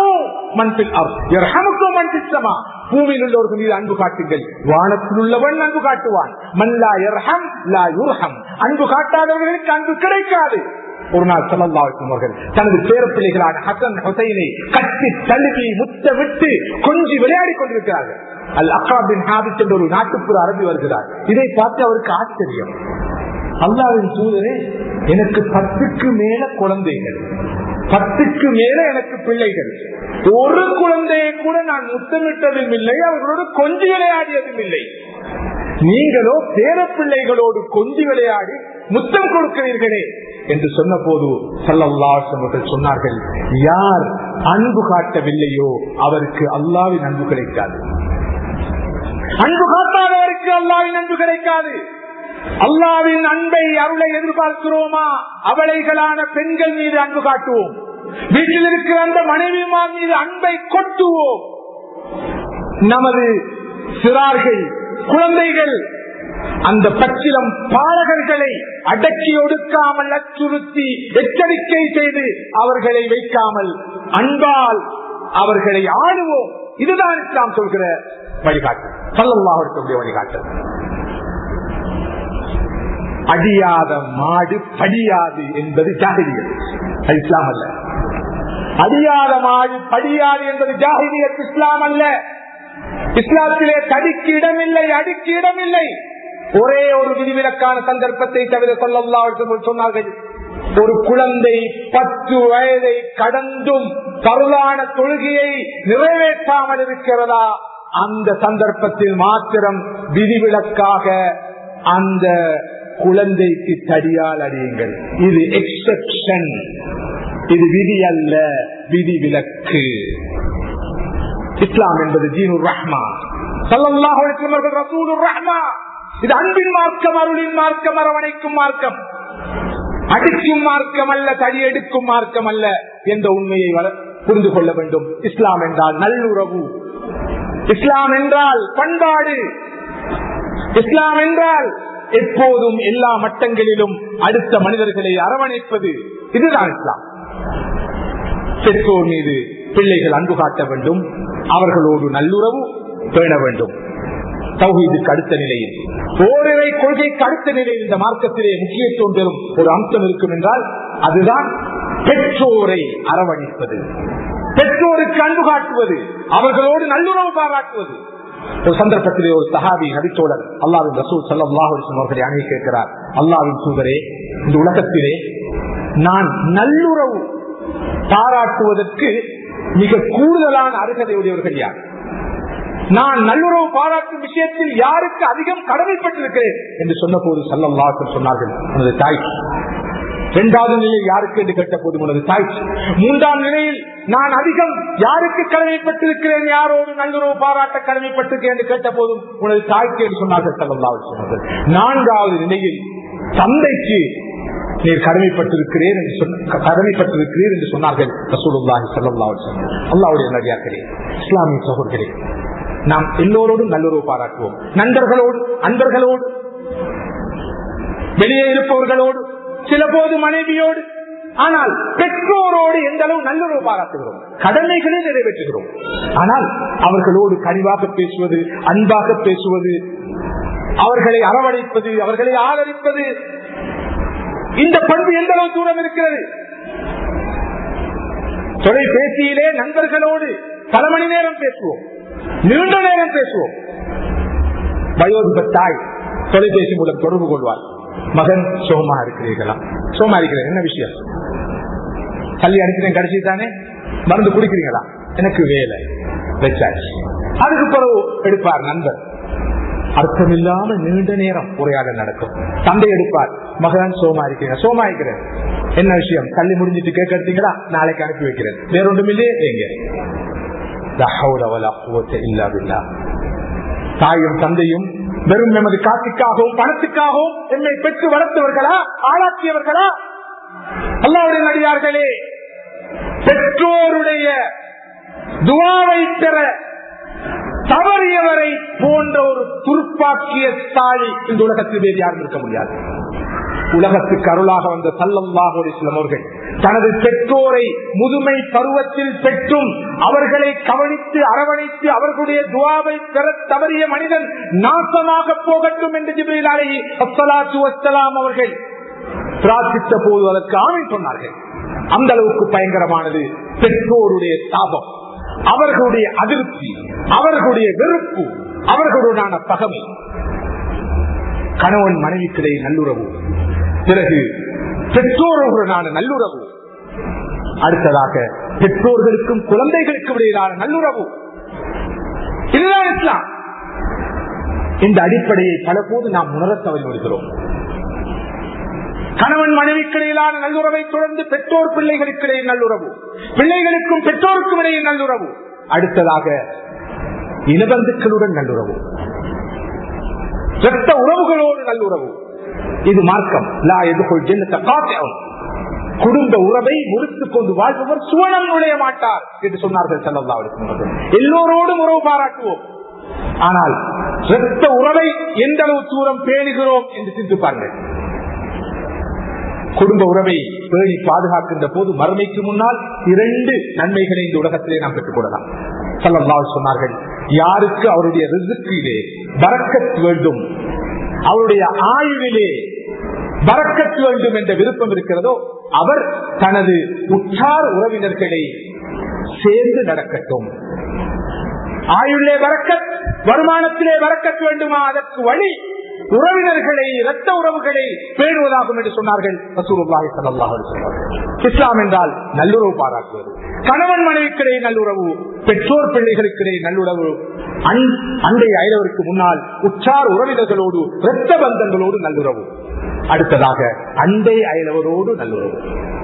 பூமியில் உள்ளவர்கள் மீது அன்பு காட்டுங்கள் வானத்தில் உள்ளவன் அன்பு காட்டுவான் மல்லா எர்ஹம் லா யுர்ஹம் அன்பு காட்டாதவர்களுக்கு அன்பு கிடைக்காது ஒரு நாள் சல்லல்லாஹுக்கும் அவர்கள் தனது பேரப்பிள்ளைகளான ஹசன் ஹுசைனை கட்டி தழுவி முத்த விட்டு கொஞ்சி விளையாடி கொண்டிருக்கிறார்கள் அல் அக்காபின் ஹாபித் என்ற ஒரு நாட்டுப்புற அரபி வருகிறார் இதை பார்த்து அவருக்கு ஆச்சரியம் அல்லாவின் தூதரே எனக்கு பத்துக்கு மேல குழந்தைகள் பத்துக்கு மேல எனக்கு பிள்ளைகள் ஒரு குழந்தையை கூட நான் முத்தமிட்டதும் இல்லை அவர்களோடு கொஞ்சி விளையாடியதும் இல்லை நீங்களோ பேர பிள்ளைகளோடு கொஞ்சி விளையாடி முத்தம் கொடுக்கிறீர்களே என்று சொன்ன போது சல்லல்லாசர்கள் சொன்னார்கள் யார் அன்பு காட்டவில்லையோ அவருக்கு அல்லாவின் அன்பு கிடைக்காது அன்பு காட்டாதவருக்கு அல்லாவின் அன்பு கிடைக்காது அல்லாவின் அன்பை அருளை எதிர்பார்க்கிறோமா அவளைகளான பெண்கள் மீது அன்பு காட்டுவோம் வீட்டில் இருக்கிற அந்த மனைவிமார் மீது அன்பை கொட்டுவோம் நமது சிறார்கள் குழந்தைகள் அந்த பச்சிலம் பாலகர்களை அடக்கி ஒடுக்காமல் அச்சுறுத்தி எச்சரிக்கை செய்து அவர்களை வைக்காமல் அன்பால் அவர்களை ஆளுவோம் இதுதான் இஸ்லாம் சொல்கிற வழிகாட்டு சொல்லல்லாவிற்குரிய வழிகாட்டு அடியாத மாடு படியாது என்பது ஜாகிரியல் அது இஸ்லாம் அல்ல அடியாத மாடு படியாது என்பது ஜாகிரியத் இஸ்லாம் அல்ல இஸ்லாத்திலே தடிக்கு இடமில்லை அடிக்கு இடமில்லை ஒரே ஒரு விதிவிலக்கான சந்தர்ப்பத்தை தவிர சொல்லலாம் சொன்னார்கள் ஒரு குழந்தை பத்து வயதை கடந்தும் பருளான தொழுகையை நிறைவேற்றாமல் இருக்கிறதா அந்த சந்தர்ப்பத்தில் மாத்திரம் விதிவிலக்காக அந்த குழந்தைக்கு தடியால் அடியுங்கள் இது எக்ஸப்ஷன் இது விதி அல்ல விதி விலக்கு இஸ்லாம் என்பது ஜீனு ரஹ்மா சல்லாஹ் ரசூல் ரஹ்மா இது அன்பின் மார்க்கம் அருளின் மார்க்கம் அரவணைக்கும் மார்க்கம் அடிக்கும் மார்க்கம் அல்ல தடி எடுக்கும் மார்க்கம் அல்ல என்ற உண்மையை புரிந்து கொள்ள வேண்டும் இஸ்லாம் என்றால் நல்லுறவு இஸ்லாம் என்றால் பண்பாடு இஸ்லாம் என்றால் எப்போதும் எல்லா மட்டங்களிலும் அடுத்த மனிதர்களை அரவணைப்பது இதுதான் இஸ்லாம் பெற்றோர் மீது பிள்ளைகள் அன்பு காட்ட வேண்டும் அவர்களோடு நல்லுறவு பேண வேண்டும் தௌஹீதுக்கு அடுத்த நிலையில் ஓரிரை கொள்கைக்கு அடுத்த நிலையில் இந்த மார்க்கத்திலே முக்கியத்துவம் பெறும் ஒரு அம்சம் இருக்கும் என்றால் அதுதான் பெற்றோரை அரவணைப்பது பெற்றோருக்கு அன்பு காட்டுவது அவர்களோடு நல்லுறவு பாராட்டுவது ஒரு சந்தர்ப்பத்திலே ஒரு சஹாபி நபித்தோழர் அல்லாவின் ரசூல் சல்லாஹூ அவர்களை அணுகி கேட்கிறார் அல்லாவின் தூதரே இந்த உலகத்திலே நான் நல்லுறவு பாராட்டுவதற்கு மிக கூடுதலான அருகதையுடையவர்கள் யார் நான் நல்லுறவு பாராட்டும் விஷயத்தில் யாருக்கு அதிகம் கடமைப்பட்டிருக்கிறேன் என்று சொன்ன போது சல்லல்லாஹ் சொன்னார்கள் எனது தாய் இரண்டாவது நிலையில் யாருக்கு என்று கேட்ட போது உனது தாய் மூன்றாம் நிலையில் நான் அதிகம் யாருக்கு கடமைப்பட்டிருக்கிறேன் யாரோடு நல்லுறவு பாராட்ட கடமைப்பட்டிருக்கிறேன் என்று கேட்ட போதும் உனது தாய்க்கு என்று சொன்னார்கள் சல்லல்லாஹு அலைஹி வஸல்லம். நான்காவது நிலையில் தந்தைக்கு நீர் கடமைப்பட்டிருக்கிறேன் என்று சொன்ன கடமைப்பட்டிருக்கிறீர் என்று சொன்னார்கள் ரசூலுல்லாஹி ஸல்லல்லாஹு அலைஹி வஸல்லம். அல்லாஹ்வுடைய நடிகார்களே இஸ்லாமிய சகோதரர்களே நாம் எல்லோரோடும் நல்லுறவு பாராட்டுவோம் நண்பர்களோடு அன்பர்களோடு வெளியே இருப்பவர்களோடு சில போது மனைவியோடு ஆனால் பெற்றோரோடு எந்த அளவு நல்லுறவு பாராட்டுகிறோம் கடமைகளை நிறைவேற்றுகிறோம் ஆனால் அவர்களோடு கனிவாக பேசுவது அன்பாக பேசுவது அவர்களை அரவணைப்பது அவர்களை ஆதரிப்பது இந்த பண்பு எந்த அளவு தூரம் இருக்கிறது தொலைபேசியிலே நண்பர்களோடு பல மணி நேரம் பேசுவோம் நீண்ட நேரம் பேசுவோம் வயோதிப தாய் தொலைபேசி மூலம் தொடர்பு கொள்வார் மகன் சோமா இருக்கிறீர்களா சோமா இருக்கிறேன் என்ன விஷயம் தள்ளி அடிக்கிறேன் கடைசி தானே மருந்து குடிக்கிறீங்களா எனக்கு வேலை வச்சாச்சு அதுக்கு பிறகு எடுப்பார் நண்பர் அர்த்தமில்லாம நீண்ட நேரம் உரையாடல் நடக்கும் தந்தை எடுப்பார் மகன் சோமா இருக்கிறேன் சோமா இருக்கிறேன் என்ன விஷயம் தள்ளி முடிஞ்சிட்டு கேட்க எடுத்தீங்களா நாளைக்கு அனுப்பி வைக்கிறேன் வேற ஒன்றும் இல்லையே எங்க லா ஹவுல வலா குவத்த இல்லா பில்லாஹ். தாயும் தந்தையும் வெறும் எமது காசுக்காகவும் பணத்துக்காகவும் என்னை பெற்று வளர்த்தவர்களா ஆளாக்கியவர்களா அல்லாவுடைய நடிகார்களே பெற்றோருடைய துவாவை பெற தவறியவரை போன்ற ஒரு துருப்பாக்கிய தாழி இந்த உலகத்தில் வேறு யாரும் இருக்க முடியாது உலகத்துக்கு அருளாக வந்த சல்லல்லாஹு சிலமர்கள் தனது பெற்றோரை முதுமை பருவத்தில் பெற்றும் அவர்களை கவனித்து அரவணைத்து அவர்களுடைய துவாவை பெற தவறிய மனிதன் நாசமாக போகட்டும் என்று ஜிப்ரீல் அலைஹி அஸ்ஸலாத்து வஸ்ஸலாம் அவர்கள் பிரார்த்தித்த போது அதற்கு ஆணை சொன்னார்கள் அந்த அளவுக்கு பயங்கரமானது பெற்றோருடைய தாபம் அவர்களுடைய அதிருப்தி அவர்களுடைய வெறுப்பு அவர்களுடனான பகமை கணவன் மனைவிக்கிடையே நல்லுறவு பிறகு பெற்றோர்களுடனான நல்லுறவு அடுத்ததாக பெற்றோர்களுக்கும் குழந்தைகளுக்கும் இடையிலான நல்லுறவு இதுதான் இஸ்லாம் இந்த அடிப்படையை பல போது நாம் உணரத் தவறி வருகிறோம் கணவன் மனைவிக்கிடையிலான நல்லுறவை தொடர்ந்து பெற்றோர் பிள்ளைகளுக்கிடையே நல்லுறவு பிள்ளைகளுக்கும் பெற்றோருக்கும் இடையே நல்லுறவு அடுத்ததாக இனபந்துக்களுடன் நல்லுறவு இரத்த உறவுகளோடு நல்லுறவு இது மார்க்கம் லா எதுக்குள் ஜென்னத்தை காத்தியம் குடும்ப உறவை முறித்துக் கொண்டு வாழ்பவர் சுவனம் நுழைய மாட்டார் என்று சொன்னார்கள் செல்லல்லா எல்லோரோடும் உறவு பாராட்டுவோம் ஆனால் இரத்த உறவை எந்த அளவு தூரம் பேணுகிறோம் என்று சிந்திப்பார்கள் குடும்ப உறவை பேணி பாதுகாக்கின்ற போது மறுமைக்கு முன்னால் இரண்டு நன்மைகளை இந்த உலகத்திலே நாம் பெற்றுக் கொள்ளலாம் சல்லல்லாஹு சொன்னார்கள் யாருக்கு அவருடைய ரிசுக்கிலே பறக்கத் வேண்டும் அவருடைய ஆய்விலே பறக்கத் வேண்டும் என்ற விருப்பம் இருக்கிறதோ அவர் தனது உற்றார் உறவினர்களை சேர்ந்து நடக்கட்டும் ஆயுள்ளே வரக்கத் வருமானத்திலே வரக்கத் வேண்டுமா அதற்கு வழி உறவினர்களை இரத்த உறவுகளை பேணுவதாகும் என்று சொன்னார்கள் ரசூலுல்லாஹி ஸல்லல்லாஹு அலைஹி வஸல்லம். இஸ்லாம் என்றால் நல்லுறவு பாராட்டுவது கணவன் மனைவிக்கிடையே நல்லுறவு பெற்றோர் பிள்ளைகளுக்கிடையே நல்லுறவு அன்- அண்டை அயலவருக்கு முன்னால் உற்றார் உறவினர்களோடு இரத்த பந்தங்களோடு நல்லுறவு அடுத்ததாக அண்டை அயலவரோடு நல்லுறவு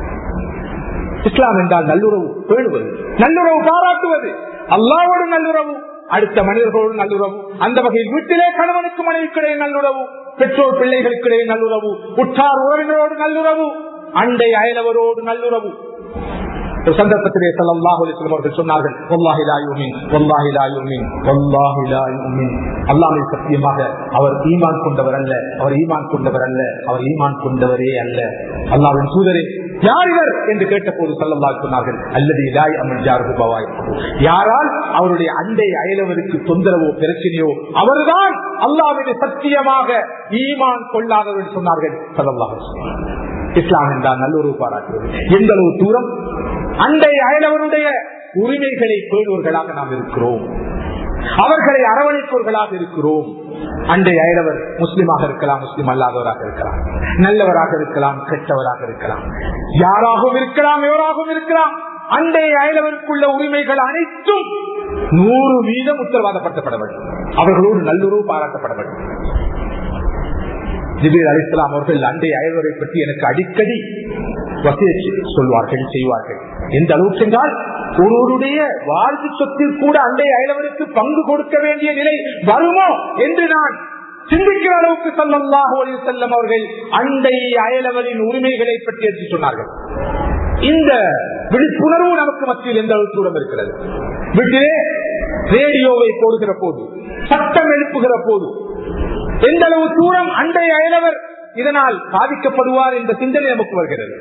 இஸ்லாம் என்றால் நல்லுறவு பேணுவது நல்லுறவு பாராட்டுவது அல்லாவோடு நல்லுறவு அடுத்த மனிதர்களோடு நல்லுறவு அந்த வகையில் வீட்டிலே கணவனுக்கு மனைவிக்கிடையே நல்லுறவு பெற்றோர் பிள்ளைகளுக்கிடையே நல்லுறவு உற்றார் உறவினரோடு நல்லுறவு அண்டை அயலவரோடு நல்லுறவு ஒரு சந்தர்ப்பத்திலே ஸல்லல்லாஹு அலைஹி வஸல்லம் அவர்கள் சொன்னார்கள் வல்லாஹி லா யுமின் வல்லாஹி லா யுமின் வல்லாஹி லா யுமின் அல்லாஹ்வின் சத்தியமாக அவர் ஈமான் கொண்டவர் அல்ல அவர் ஈமான் கொண்டவர் அல்ல அவர் ஈமான் கொண்டவரே அல்ல அல்லாஹ்வின் தூதரே யார் இவர் என்று கேட்டபோது ஸல்லல்லாஹு சொன்னார்கள் அல்லது இலாய் அமல் ஜாருஹு பவாய் யாரால் அவருடைய அண்டை அயலவருக்கு தொந்தரவோ பிரச்சனையோ அவர்தான் அல்லாஹ்வின் சத்தியமாக ஈமான் கொள்ளாதவர் என்று சொன்னார்கள் ஸல்லல்லாஹு அலைஹி வஸல்லம். இஸ்லாம் என்றால் நல்லுறவு பாராட்டுவது எந்த அளவு தூரம் அண்டை அயலவருடைய உரிமைகளை பேணுவர்களாக நாம் இருக்கிறோம் அவர்களை அரவணைப்பவர்களாக இருக்கிறோம் அண்டை அயலவர் முஸ்லிமாக இருக்கலாம் முஸ்லிம் அல்லாதவராக இருக்கலாம் நல்லவராக இருக்கலாம் கெட்டவராக இருக்கலாம் யாராகவும் இருக்கலாம் எவராகவும் இருக்கலாம் அண்டை அயலவருக்குள்ள உரிமைகள் அனைத்தும் நூறு வீதம் உத்தரவாதப்படுத்தப்பட வேண்டும் அவர்களோடு நல்லுறவு பாராட்டப்பட வேண்டும் ஜிபீர் அலிஸ்லாம் அவர்கள் அண்டை அயல்வரை பற்றி எனக்கு அடிக்கடி வசிய சொல்வார்கள் செய்வார்கள் எந்த அளவுக்கு என்றால் ஒருவருடைய வாழ்வு சொத்தில் கூட அண்டை அயலவருக்கு பங்கு கொடுக்க வேண்டிய நிலை வருமோ என்று நான் சிந்திக்கிற அளவுக்கு சல்லல்லாஹு அலைஹி வஸல்லம் அவர்கள் அண்டை அயலவரின் உரிமைகளை பற்றி எடுத்து சொன்னார்கள் இந்த விழிப்புணர்வு நமக்கு மத்தியில் எந்த அளவுக்கு தூரம் இருக்கிறது வீட்டிலே ரேடியோவை போடுகிற போது சட்டம் எழுப்புகிற போது எந்த அளவு தூரம் அண்டை அயலவர் இதனால் பாதிக்கப்படுவார் என்ற சிந்தனை நமக்கு வருகிறது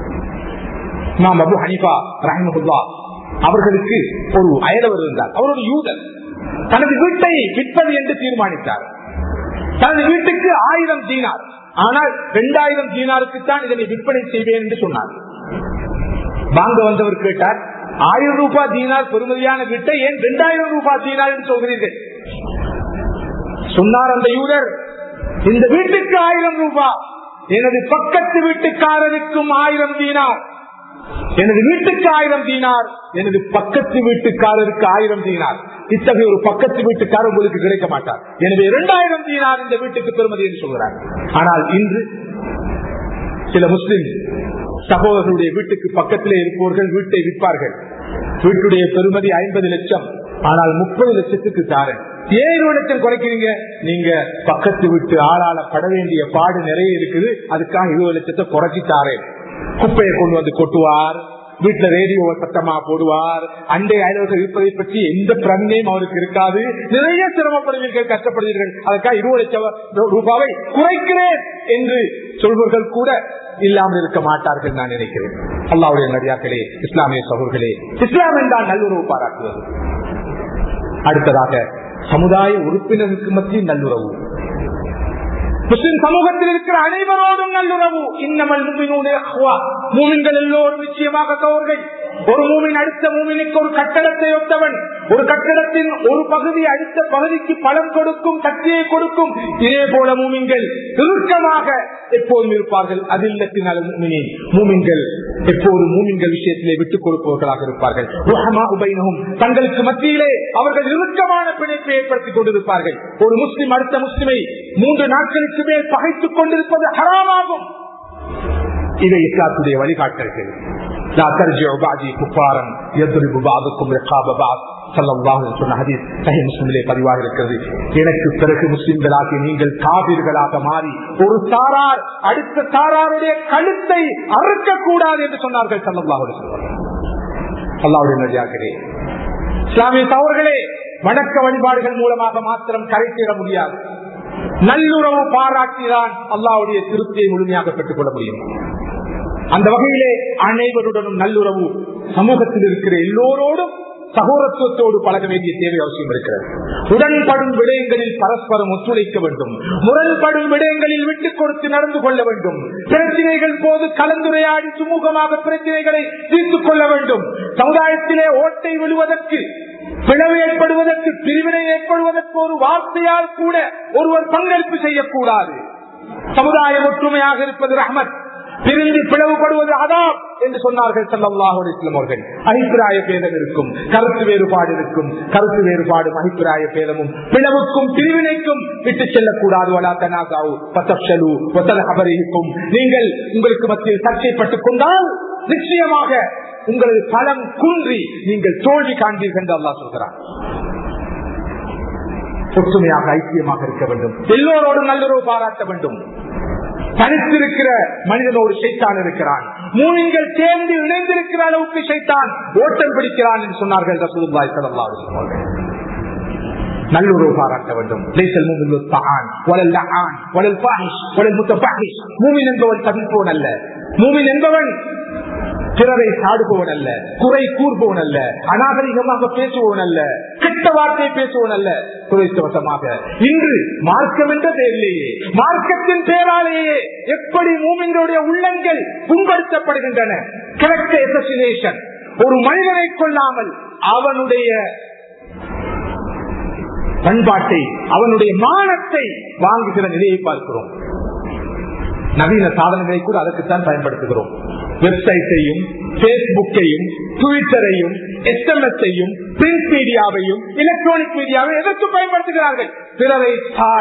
நாம் அபு ஹனிஃபா ரஹிமஹுல்லா அவர்களுக்கு ஒரு அயலவர் இருந்தார் அவர் ஒரு யூதர் தனது வீட்டை விற்பது என்று தீர்மானித்தார் தனது வீட்டுக்கு ஆயிரம் தீனார் ஆனால் இரண்டாயிரம் தீனாருக்கு தான் இதனை விற்பனை செய்வேன் என்று சொன்னார் வாங்க வந்தவர் கேட்டார் ஆயிரம் ரூபாய் தீனார் பெருமதியான வீட்டை ஏன் இரண்டாயிரம் ரூபாய் தீனார் என்று சொல்கிறீர்கள் சொன்னார் அந்த யூதர் இந்த வீட்டுக்கு ஆயிரம் ரூபாய் எனது பக்கத்து வீட்டுக்காரருக்கும் ஆயிரம் தீனார் எனது வீட்டுக்கு ஆயிரம் தீனார் எனது பக்கத்து வீட்டுக்காரருக்கு ஆயிரம் தீனார் இத்தகைய ஒரு பக்கத்து வீட்டுக்காரர் உங்களுக்கு கிடைக்க மாட்டார் எனவே இரண்டாயிரம் தீனார் இந்த வீட்டுக்கு பெருமதி என்று சொல்கிறார் ஆனால் இன்று சில முஸ்லிம் சகோதரர்களுடைய வீட்டுக்கு பக்கத்திலே இருப்பவர்கள் வீட்டை விற்பார்கள் வீட்டுடைய பெருமதி ஐம்பது லட்சம் ஆனால் முப்பது லட்சத்துக்கு தாரேன் ஏன் இருபது லட்சம் குறைக்கிறீங்க நீங்க பக்கத்து விட்டு ஆளால பட வேண்டிய பாடு நிறைய இருக்குது அதுக்காக இருபது லட்சத்தை குறைச்சி தாரேன் குப்பையை கொண்டு வந்து கொட்டுவார் வீட்டுல ரேடியோ சத்தமா போடுவார் அண்டை அயலவர்கள் இருப்பதை பற்றி எந்த பிரண்மையும் அவருக்கு இருக்காது நிறைய சிரமப்படுவீர்கள் கஷ்டப்படுவீர்கள் அதுக்காக இருபது லட்சம் ரூபாவை குறைக்கிறேன் என்று சொல்வர்கள் கூட இல்லாமல் இருக்க மாட்டார்கள் நான் நினைக்கிறேன் அல்லாவுடைய நடிகாக்களே இஸ்லாமிய சகோர்களே இஸ்லாம் என்றால் நல்லுறவு பாராட்டுவது அடுத்ததாக சமுதாய உறுப்பினருக்கு மத்தியில் நல்லுறவு முஸ்லிம் சமூகத்தில் இருக்கிற அனைவரோடும் நல்லுறவு இன்னமல் மூமின்கள் எல்லோரும் நிச்சயமாக தவறுகள் ஒரு மூமின் அடுத்த மூமினுக்கு ஒரு கட்டடத்தை ஒத்தவன் ஒரு கட்டடத்தின் ஒரு பகுதி அடுத்த பகுதிக்கு பலம் கொடுக்கும் சக்தியை கொடுக்கும் இதே போல மூமின்கள் சுருக்கமாக எப்போதும் இருப்பார்கள் அதில்லத்தினால் மூமின்கள் எப்போது மூமின்கள் விஷயத்திலே விட்டுக் கொடுப்பவர்களாக இருப்பார்கள் உபைனகும் தங்களுக்கு மத்தியிலே அவர்கள் இறுக்கமான பிணைப்பை ஏற்படுத்திக் கொண்டிருப்பார்கள் ஒரு முஸ்லிம் அடுத்த முஸ்லிமை மூன்று நாட்களுக்கு மேல் பகைத்துக் கொண்டிருப்பது ஹராமாகும் இதை இஸ்லாத்துடைய வழிகாட்டல்கள் எனக்கு பிறகு முஸ்லிம்களாக நீங்கள் காவிர்களாக மாறி ஒரு சாரார் அடுத்த சாராருடைய கழுத்தை அறுக்க கூடாது என்று சொன்னார்கள் சல்லாஹுடைய அல்லாவுடைய நடிகார்களே இஸ்லாமிய தவறுகளே வணக்க வழிபாடுகள் மூலமாக மாத்திரம் கரைத்திட முடியாது நல்லுறவு பாராட்டிதான் அல்லாவுடைய திருப்தியை முழுமையாக பெற்றுக் கொள்ள முடியும் அந்த வகையிலே அனைவருடனும் நல்லுறவு சமூகத்தில் இருக்கிற எல்லோரோடும் சகோதரத்துவத்தோடு பழக வேண்டிய தேவை அவசியம் இருக்கிறது உடன்படும் விடயங்களில் பரஸ்பரம் ஒத்துழைக்க வேண்டும் முரண்படும் விடயங்களில் விட்டுக் கொடுத்து நடந்து கொள்ள வேண்டும் பிரச்சனைகள் போது கலந்துரையாடி சுமூகமாக பிரச்சனைகளை தீர்த்துக் கொள்ள வேண்டும் சமுதாயத்திலே ஓட்டை விழுவதற்கு பிளவு ஏற்படுவதற்கு பிரிவினை ஏற்படுவதற்கு ஒரு வார்த்தையால் கூட ஒருவர் பங்களிப்பு செய்யக்கூடாது சமுதாயம் ஒற்றுமையாக இருப்பது ரஹமத் பிரிந்து பிளவுபடுவது அதாம் என்று சொன்னார்கள் சல்லாஹுலிஸ்லம் அவர்கள் அபிப்பிராய பேதம் இருக்கும் கருத்து வேறுபாடு இருக்கும் கருத்து வேறுபாடும் அபிப்பிராய பேதமும் பிளவுக்கும் பிரிவினைக்கும் விட்டு செல்லக்கூடாது நீங்கள் உங்களுக்கு மத்தியில் சர்ச்சைப்பட்டுக் கொண்டால் நிச்சயமாக உங்களது பலம் குன்றி நீங்கள் தோல்வி காண்பீர்கள் என்று அல்லா சொல்கிறார் ஒற்றுமையாக ஐக்கியமாக இருக்க வேண்டும் எல்லோரோடும் நல்லுறவு பாராட்ட வேண்டும் தனித்திருக்கிற மனிதனோடு சைத்தான் இருக்கிறான் மூணிகள் சேர்ந்து இணைந்திருக்கிற அளவுக்கு சைத்தான் ஓட்டம் பிடிக்கிறான் என்று சொன்னார்கள் ரசூலுல்லாஹி ஸல்லல்லாஹு அலைஹி வஸல்லம் நல்லுறவு பாராட்ட வேண்டும் மூமின் என்பவன் தவிப்பவன் அல்ல மூமின் என்பவன் பிறரை சாடுபவன் அல்ல குறை கூறுபவன் அல்ல அநாகரிகமாக பேசுபவன் அல்ல கெட்ட வார்த்தை பேசுவன் அல்ல துறைத்தவசமாக இன்று மார்க்கம் என்ற பெயரிலேயே மார்க்கத்தின் பேராலேயே எப்படி மூமிங்களுடைய உள்ளங்கள் புண்படுத்தப்படுகின்றன ஒரு மனிதனை கொள்ளாமல் அவனுடைய பண்பாட்டை அவனுடைய மானத்தை வாங்குகிற நிலையை பார்க்கிறோம் நவீன சாதனங்களை கூட அதற்குத்தான் பயன்படுத்துகிறோம் வெப்சைட்டையும் பேஸ்புக்கையும் ட்விட்டரையும் எஸ்எம்எஸ்ஐயும் பிரிண்ட் மீடியாவையும் எலக்ட்ரானிக் மீடியாவை எதற்கு பயன்படுத்துகிறார்கள் பிறரை சாட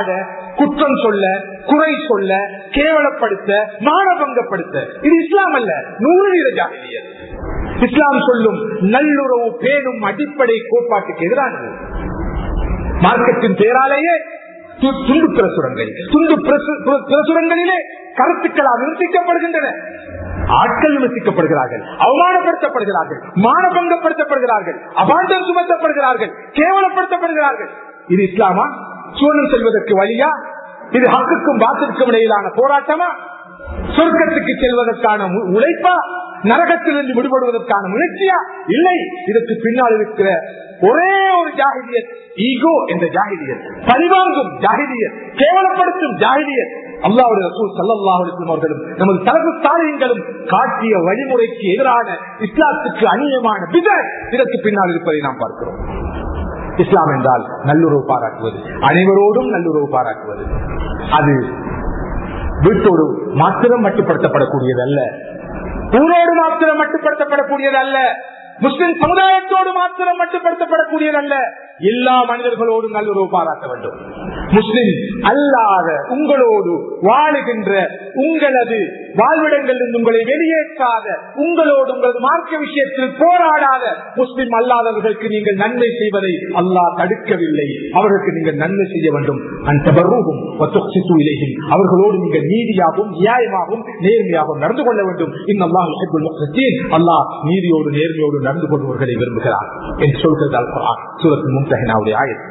குற்றம் சொல்ல குறை சொல்ல கேவலப்படுத்த மானபங்கப்படுத்த இது இஸ்லாம் அல்ல நூறு வீர ஜாகிரியர் இஸ்லாம் சொல்லும் நல்லுறவு பேணும் அடிப்படை கோட்பாட்டுக்கு எதிரானது மார்க்கத்தின் பேராலேயே து- துண்டு பிரசுரங்கள் துண்டு பிரசு- பிர- பிரசுரங்களிலே கருத்துக்களால் விமர்சிக்கப்படுகின்றன ஆட்கள் விமர்சிக்கப்படுகிறார்கள் அவமானப்படுத்தப்படுகிறார்கள் மானபங்கப்படுத்தப்படுகிறார்கள் அபாண்டம் சுமத்தப்படுகிறார்கள் கேவலப்படுத்தப்படுகிறார்கள் இது இஸ்லாமா சூழல் செல்வதற்கு வழியா இது ஹக்குக்கும் பாத்திற்கும் இடையிலான போராட்டமா சொர்க்கத்துக்கு செல்வதற்கான மு- உழைப்பா நரகத்திலிருந்து விடுபடுவதற்கான முயற்சியா இல்லை இதற்கு பின்னால் இருக்கிற ஒரே ஒரு ஜாகிரியத் ஈகோ என்ற ஜாகிரியத் பரிவாங்கும் ஜாகிரியத் கேவலப்படுத்தும் ஜாகிரியத் அல்லாவுடைய ரசூல் சல்லல்லாஹு அலைஹி வஸல்லம் அவர்களும் நமது தலகு தாரியங்களும் காட்டிய வழிமுறைக்கு எதிரான இஸ்லாத்துக்கு அந்நியமான விதர் இதற்கு பின்னால் இருப்பதை நாம் பார்க்கிறோம் இஸ்லாம் என்றால் நல்லுறவு பாராட்டுவது அனைவரோடும் நல்லுறவு பாராட்டுவது அது வீட்டோடு மாத்திரம் மட்டுப்படுத்தப்படக்கூடியது அல்ல ஊரோடு மாத்திரம் மட்டுப்படுத்தப்படக்கூடியது அல்ல முஸ்லிம் சமுதாயத்தோடு மாத்திரம் மட்டுப்படுத்தப்படக்கூடியது அல்ல எல்லா மனிதர்களோடும் நல்லுறவு பாராட்ட வேண்டும் முஸ்லிம் அல்லாத உங்களோடு வாழுகின்ற உங்களது வாழ்விடங்களில் உங்களை வெளியேற்றாத உங்களோடு உங்களது மார்க்க விஷயத்தில் போராடாத முஸ்லிம் அல்லாதவர்களுக்கு நீங்கள் நன்மை செய்வதை அல்லாஹ் தடுக்கவில்லை அவர்களுக்கு நீங்கள் நன்மை செய்ய வேண்டும் அந்த பருவம் இலையும் அவர்களோடு நீங்கள் நீதியாகவும் நியாயமாகவும் நேர்மையாகவும் நடந்து கொள்ள வேண்டும் இன்னும் அல்லாஹ் நீதியோடு நேர்மையோடு நடந்து கொள்பவர்களை விரும்புகிறார் என்று சொல்கிறது அல் குர்ஆன் சூரத்து மும்தஹினாவுடைய ஆயத்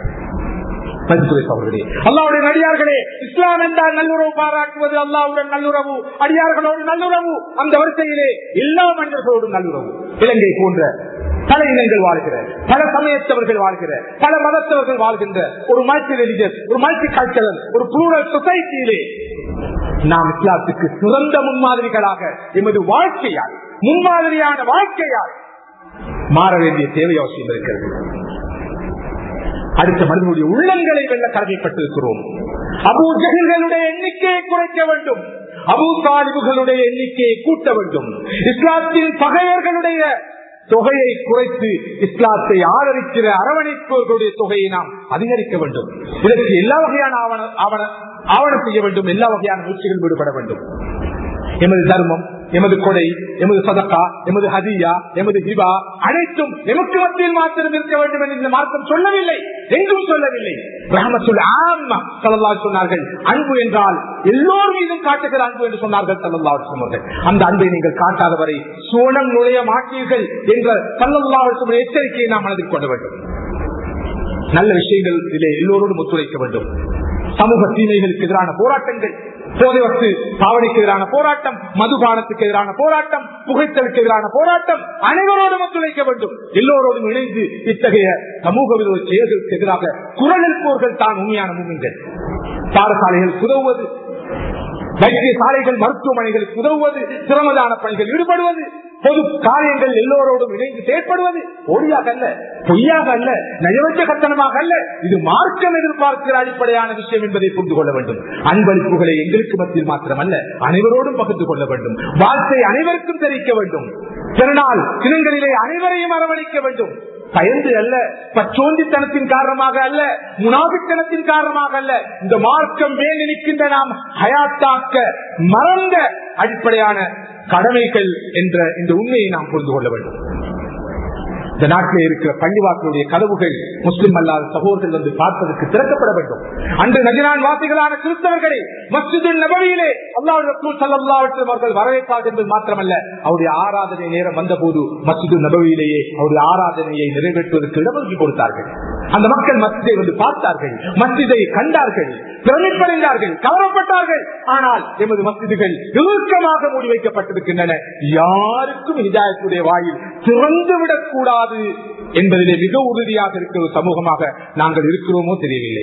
அவர்களே அல்லாவுடைய நடிகார்களே இஸ்லாம் என்றால் நல்லுறவு பாராட்டுவது அல்லாவுடன் நல்லுறவு அடியார்களோடு நல்லுறவு அந்த வரிசையிலே எல்லா மனிதர்களோடும் நல்லுறவு இலங்கை போன்ற பல இனங்கள் வாழ்கிற பல சமயத்தவர்கள் வாழ்கிற பல மதத்தவர்கள் வாழ்கின்ற ஒரு மல்டி ரிலிஜியஸ் ஒரு மல்டி கல்ச்சரல் ஒரு புளூரல் சொசைட்டியிலே நாம் இஸ்லாத்துக்கு சிறந்த முன்மாதிரிகளாக எமது வாழ்க்கையால் முன்மாதிரியான வாழ்க்கையால் மாற வேண்டிய தேவை அவசியம் இருக்கிறது அடுத்த மனிதனுடைய உள்ளங்களை வெல்ல கடமைப்பட்டிருக்கிறோம் அபூ ஜஹில்களுடைய எண்ணிக்கையை குறைக்க வேண்டும் அபூ தாலிபுகளுடைய எண்ணிக்கையை கூட்ட வேண்டும் இஸ்லாத்தின் பகையர்களுடைய தொகையை குறைத்து இஸ்லாத்தை ஆதரிக்கிற அரவணைப்பவர்களுடைய தொகையை நாம் அதிகரிக்க வேண்டும் இதற்கு எல்லா வகையான ஆவண ஆவண ஆவணம் செய்ய வேண்டும் எல்லா வகையான முயற்சிகள் ஈடுபட வேண்டும் எமது தர்மம் எமது கொடை எமது சதக்கா எமது ஹதியா எமது ஹிபா அனைத்தும் எமக்கு மத்தியில் மாத்திரம் இருக்க வேண்டும் என்று இந்த மார்க்கம் சொல்லவில்லை எங்கும் சொல்லவில்லை ரஹமத்துல் ஆம்மா ஸல்லல்லாஹு அலைஹி சொன்னார்கள் அன்பு என்றால் எல்லோர் மீதும் காட்டுகிற அன்பு என்று சொன்னார்கள் ஸல்லல்லாஹு அலைஹி சொன்னார்கள் அந்த அன்பை நீங்கள் காட்டாத வரை சோனம் நுழைய மாட்டீர்கள் என்ற ஸல்லல்லாஹு அலைஹி வஸல்லம் எச்சரிக்கையை நாம் மனதில் கொள்ள வேண்டும் நல்ல விஷயங்கள் இதிலே எல்லோரோடும் ஒத்துழைக்க வேண்டும் சமூக தீமைகளுக்கு எதிரான போராட்டங்கள் போதை வத்து பாவனைக்கு எதிரான போராட்டம் மதுபானத்துக்கு எதிரான போராட்டம் புகைத்தலுக்கு எதிரான போராட்டம் அனைவரோடும் ஒத்துழைக்க வேண்டும் எல்லோரோடும் இணைந்து இத்தகைய சமூக விரோத செயல்களுக்கு எதிராக குரல் எழுப்பவர்கள் தான் உண்மையான மூமிங்கள் பாடசாலைகள் உதவுவது வைத்தியசாலைகள் மருத்துவமனைகளுக்கு உதவுவது சிரமதான பணிகள் ஈடுபடுவது பொது காரியங்கள் எல்லோரோடும் இணைந்து செயற்படுவது ஒளியாக அல்ல பொய்யாக அல்ல நயவற்ற கட்டணமாக அல்ல இது மார்க்கம் எதிர்பார்க்கிற அடிப்படையான விஷயம் என்பதை புரிந்து கொள்ள வேண்டும் அன்பளிப்புகளை எங்களுக்கு மத்தியில் மாத்திரமல்ல அனைவரோடும் பகிர்ந்து கொள்ள வேண்டும் வாழ்க்கை அனைவருக்கும் தெரிவிக்க வேண்டும் பிறநாள் தினங்களிலே அனைவரையும் அரவணைக்க வேண்டும் பயந்து அல்ல பச்சோந்தித்தனத்தின் காரணமாக அல்ல முனாபித்தனத்தின் காரணமாக அல்ல இந்த மார்க்கம் மேல் நிற்கின்ற நாம் ஹயாத்தாக்க மறந்த அடிப்படையான கடமைகள் என்ற இந்த உண்மையை நாம் புரிந்து கொள்ள வேண்டும் இந்த நாட்டில் இருக்கிற பள்ளிவாசலுடைய கதவுகள் முஸ்லிம் அல்லாத சகோதரர்கள் வந்து பார்ப்பதற்கு திறக்கப்பட வேண்டும் அன்று நஜினான் வாசிகளான கிறிஸ்தவர்களை மஸ்ஜிது நபவியிலே அல்லாஹ் அவர்கள் வரவேற்பார்கள் என்பது மாத்திரமல்ல அவருடைய ஆராதனை நேரம் வந்த போது மஸ்ஜிது நபவியிலேயே அவருடைய ஆராதனையை நிறைவேற்றுவதற்கு இடஒதுக்கி கொடுத்தார்கள் அந்த மக்கள் மஸ்ஜிதை வந்து பார்த்தார்கள் மஸ்ஜிதை கண்டார்கள் பிரமிப்படைந்தார்கள் கவரப்பட்டார்கள் ஆனால் எமது மஸ்ஜிதுகள் இறுக்கமாக மூடி வைக்கப்பட்டிருக்கின்றன யாருக்கும் இதாயத்துடைய வாயில் திறந்து விடக்கூடாது என்பதிலே மிக உறுதியாக இருக்கிற ஒரு சமூகமாக நாங்கள் இருக்கிறோமோ தெரியவில்லை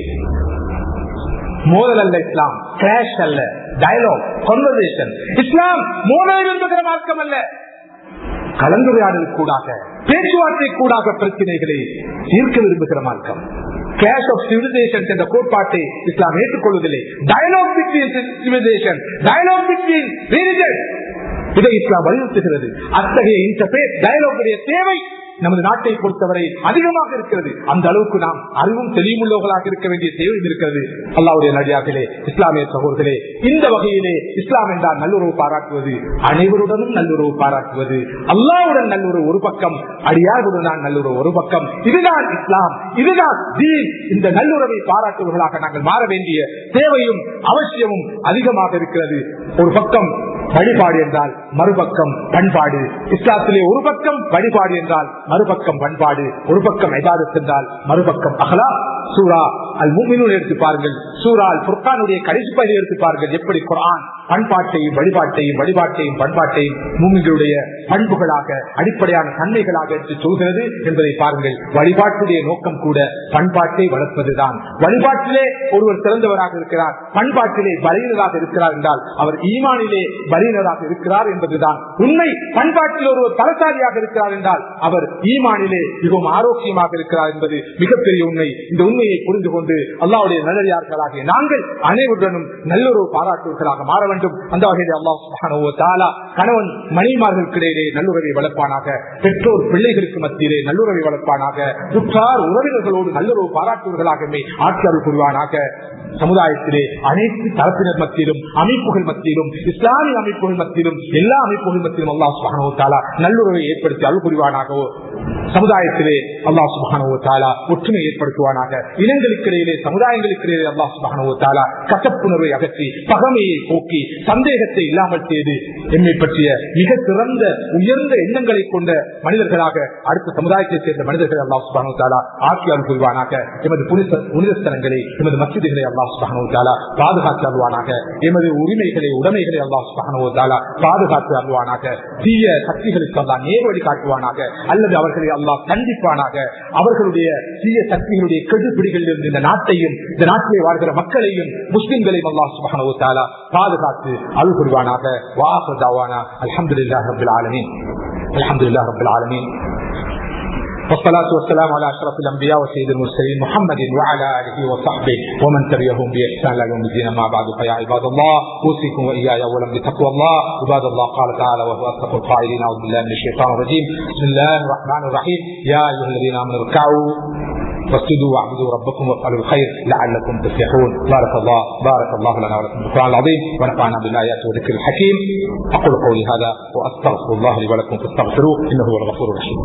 மோதல் அல்ல இஸ்லாம் கிளாஷ் அல்ல டயலாக் கான்வர்சேஷன் இஸ்லாம் மோதல் விரும்புகிற மார்க்கம் அல்ல கலந்துரையாடல் கூடாக பேச்சுவார்த்தை கூடாக பிரச்சனைகளை தீர்க்க விரும்புகிற மார்க்கம் கிளாஷ் ஆஃப் சிவிலைசேஷன் என்ற கோட்பாட்டை இஸ்லாம் ஏற்றுக்கொள்வதில்லை dialogue between civilisation dialogue between religion இதை இஸ்லாம் வலியுறுத்துகிறது அத்தகைய இன்டர்பேஸ் டயலாகுடைய தேவை நமது நாட்டை பொறுத்தவரை அதிகமாக இருக்கிறது அந்த அளவுக்கு நாம் அறிவும் தெளிவுள்ளவர்களாக இருக்க வேண்டிய தேவை இருக்கிறது அல்லாவுடைய நடிகார்களே இஸ்லாமிய சகோதரர்களே இந்த வகையிலே இஸ்லாம் என்றால் நல்லுறவு பாராட்டுவது அனைவருடனும் நல்லுறவு பாராட்டுவது அல்லாவுடன் நல்லுறவு ஒரு பக்கம் அடியார்களுடன் நல்லுறவு ஒரு பக்கம் இதுதான் இஸ்லாம் இதுதான் தீன் இந்த நல்லுறவை பாராட்டுவர்களாக நாங்கள் மாற வேண்டிய தேவையும் அவசியமும் அதிகமாக இருக்கிறது ஒரு பக்கம் வழிபாடு என்றால் மறுபக்கம் பண்பாடு இஸ்லாத்திலே ஒரு பக்கம் வழிபாடு என்றால் மறுபக்கம் பண்பாடு ஒரு பக்கம் ஐபாதத் என்றால் மறுபக்கம் அகலா சூரா அல் மூமினூன் எடுத்து பாருங்கள் சூரா அல் புர்கானுடைய கடைசி பகுதியை எடுத்து பாருங்கள் எப்படி குரான் பண்பாட்டையும் வழிபாட்டையும் வழிபாட்டையும் பண்பாட்டையும் மூமிகளுடைய பண்புகளாக அடிப்படையான தன்மைகளாக எடுத்து சொல்கிறது என்பதை பாருங்கள் வழிபாட்டுடைய நோக்கம் கூட பண்பாட்டை வளர்ப்பதுதான் வழிபாட்டிலே ஒருவர் சிறந்தவராக இருக்கிறார் பண்பாட்டிலே பலீனராக இருக்கிறார் என்றால் அவர் ஈமானிலே பலீனராக இருக்கிறார் என்பதுதான் உண்மை பண்பாட்டில் ஒருவர் பலசாலியாக இருக்கிறார் என்றால் அவர் ஈமானிலே மிகவும் ஆரோக்கியமாக இருக்கிறார் என்பது மிகப்பெரிய உண்மை இந்த உண்மையை புரிந்து கொண்டு அல்லாவுடைய நல்லடியார்களாகிய நாங்கள் அனைவருடனும் நல்லுறவு பாராட்டுவர்களாக மாற வேண்டும் அந்த வகையில் அல்லாஹ் கணவன் மணிமார்களுக்கிடையிலே நல்லுறவை வளர்ப்பானாக பெற்றோர் பிள்ளைகளுக்கு மத்தியிலே நல்லுறவை வளர்ப்பானாக உற்றார் உறவினர்களோடு நல்லுறவு பாராட்டுவர்களாகவே ஆட்சியாளர் புரிவானாக சமுதாயத்திலே அனைத்து தரப்பினர் மத்தியிலும் அமைப்புகள் மத்தியிலும் இஸ்லாமிய அமைப்புகள் மத்தியிலும் எல்லா அமைப்புகள் மத்தியிலும் அல்லா சுபானோ தாலா நல்லுறவை ஏற்படுத்தி அருள் புரிவானாகவோ சமுதாயத்திலே அல்லா சுபானோ தாலா ஒற்றுமை ஏற்படுத்துவானாக இனங்களுக்கிடையிலே சமுதாயங்களுக்கிடையிலே அல்லா சுபானோ தாலா கசப்புணர்வை அகற்றி பகமையை போக்கி சந்தேகத்தை இல்லாமல் செய்து எம்மை பற்றிய மிக சிறந்த உயர்ந்த எண்ணங்களை கொண்ட மனிதர்களாக அடுத்த சமுதாயத்தை சேர்ந்த மனிதர்கள் அல்லா சுபானோ தாலா ஆட்சி அருள் புரிவானாக எமது புனித புனிதஸ்தலங்களை எமது மசிதிகளை அல்லா சுபானோ தாலா பாதுகாத்து அருவானாக எமது உரிமைகளை உடைமைகளை அல்லா சுபானோ தாலா பாதுகாத்து அருவானாக தீய சக்திகளுக்கு அல்லா நேர்வழி காட்டுவானாக அல்லது அவர்களை அல்லாஹ் கண்டிப்பானாக அவர்களுடைய தீய சக்திகளுடைய கெடுபிடிகளில் இருந்து இந்த நாட்டையும் இந்த நாட்டிலே வாழ்கிற மக்களையும் முஸ்லிம்களையும் அல்லாஹ் சுபானோ தாலா பாதுகாத்து அருள் புரிவானாக வாசதாவானா அலமதுல்லா ரபுல் ஆலமின் அலமதுல்லா ரபுல் ஆலமின் والصلاة والسلام على أشرف الأنبياء وسيد المرسلين محمد وعلى آله وصحبه ومن تبعهم بإحسان إلى يوم الدين ما بعد فيا عباد الله أوصيكم وإياي أولا بتقوى الله عباد الله قال تعالى وهو أصدق القائلين أعوذ بالله من الشيطان الرجيم بسم الله الرحمن الرحيم يا أيها الذين آمنوا اركعوا واسجدوا واعبدوا ربكم وافعلوا الخير لعلكم تفلحون بارك الله بارك الله لنا ولكم بالقران العظيم ونفعنا بالايات والذكر الحكيم اقول قولي هذا واستغفر الله لي ولكم فاستغفروه انه هو الغفور الرحيم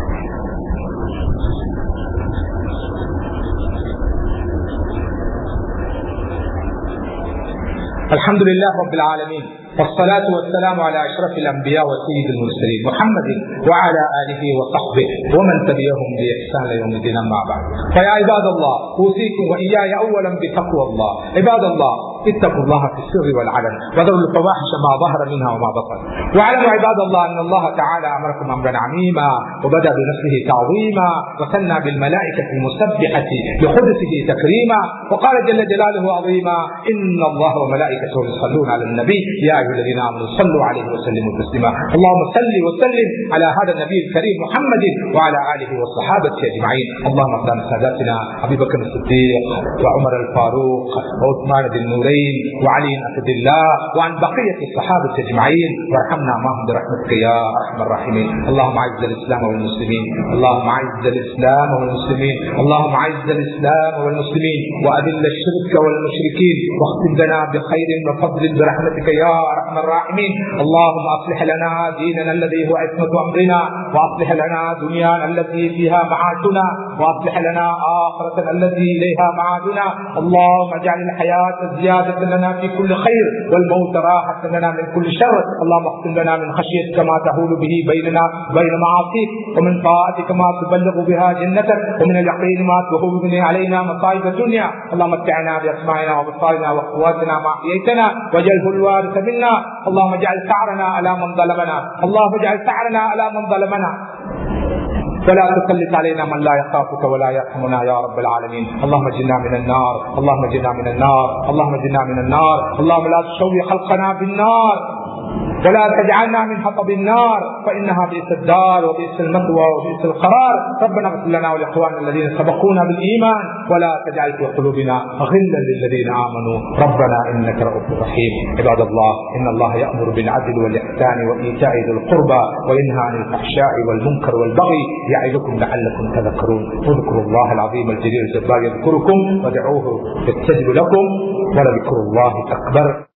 الحمد لله رب العالمين والصلاة والسلام على أشرف الأنبياء وسيد المرسلين محمد وعلى آله وصحبه ومن تبعهم بإحسان يوم الدين أما بعد فيا عباد الله أوصيكم وإياي أولا بتقوى الله عباد الله اتقوا الله في السر والعلن وذروا الفواحش ما ظهر منها وما بطن واعلموا عباد الله أن الله تعالى أمركم أمرا عميما وبدأ بنفسه تعظيما وثنى بالملائكة المسبحة بقدسه تكريما وقال جل جلاله عظيما إن الله وملائكته يصلون على النبي يا أيها الذين آمنوا صلوا عليه وسلموا تسليما اللهم صل وسلم على هذا النبي الكريم محمد وعلى آله والصحابة أجمعين اللهم اغفر ساداتنا أبي بكر الصديق وعمر الفاروق وعثمان ذي النورين وعلي أسد الله وعن بقية الصحابة أجمعين وارحمنا معهم برحمتك يا أرحم الراحمين اللهم أعز الإسلام والمسلمين اللهم أعز الإسلام والمسلمين اللهم أعز الإسلام والمسلمين وأذل الشرك والمشركين واختم لنا بخير وفضل برحمتك يا ارحم الراحمين اللهم اصلح لنا ديننا الذي هو عصمه امرنا واصلح لنا دنيانا التي فيها معاشنا واصلح لنا اخرتنا التي اليها معادنا اللهم اجعل الحياه زياده لنا في كل خير والموت راحه لنا من كل شر اللهم اختم لنا من خشيتك ما تحول به بيننا وبين معاصيك ومن طاعتك ما تبلغ بها جنتك ومن اليقين ما تهون به علينا مصائب الدنيا اللهم متعنا باسمائنا وابصارنا وقواتنا ما احييتنا واجعله الوارث منا اللهم اجعل ثارنا على من ظلمنا اللهم اجعل ثارنا على من ظلمنا ولا تسلط علينا من لا يخافك ولا يرحمنا يا رب العالمين اللهم اجنا من النار اللهم اجنا من النار اللهم اجنا من النار اللهم لا تشوي خلقنا بالنار ولا تجعلنا من حطب النار فإنها بئس الدار وبئس المثوى وبئس القرار ربنا اغفر لنا ولإخواننا الذين سبقونا بالإيمان ولا تجعل في قلوبنا غلا للذين آمنوا ربنا إنك رؤوف رحيم عباد الله إن الله يأمر بالعدل والإحسان وإيتاء ذي القربى وينهى عن الفحشاء والمنكر والبغي يعظكم لعلكم تذكرون اذكروا الله العظيم الجليل الجبار يذكركم ودعوه يستجب لكم ولذكر الله أكبر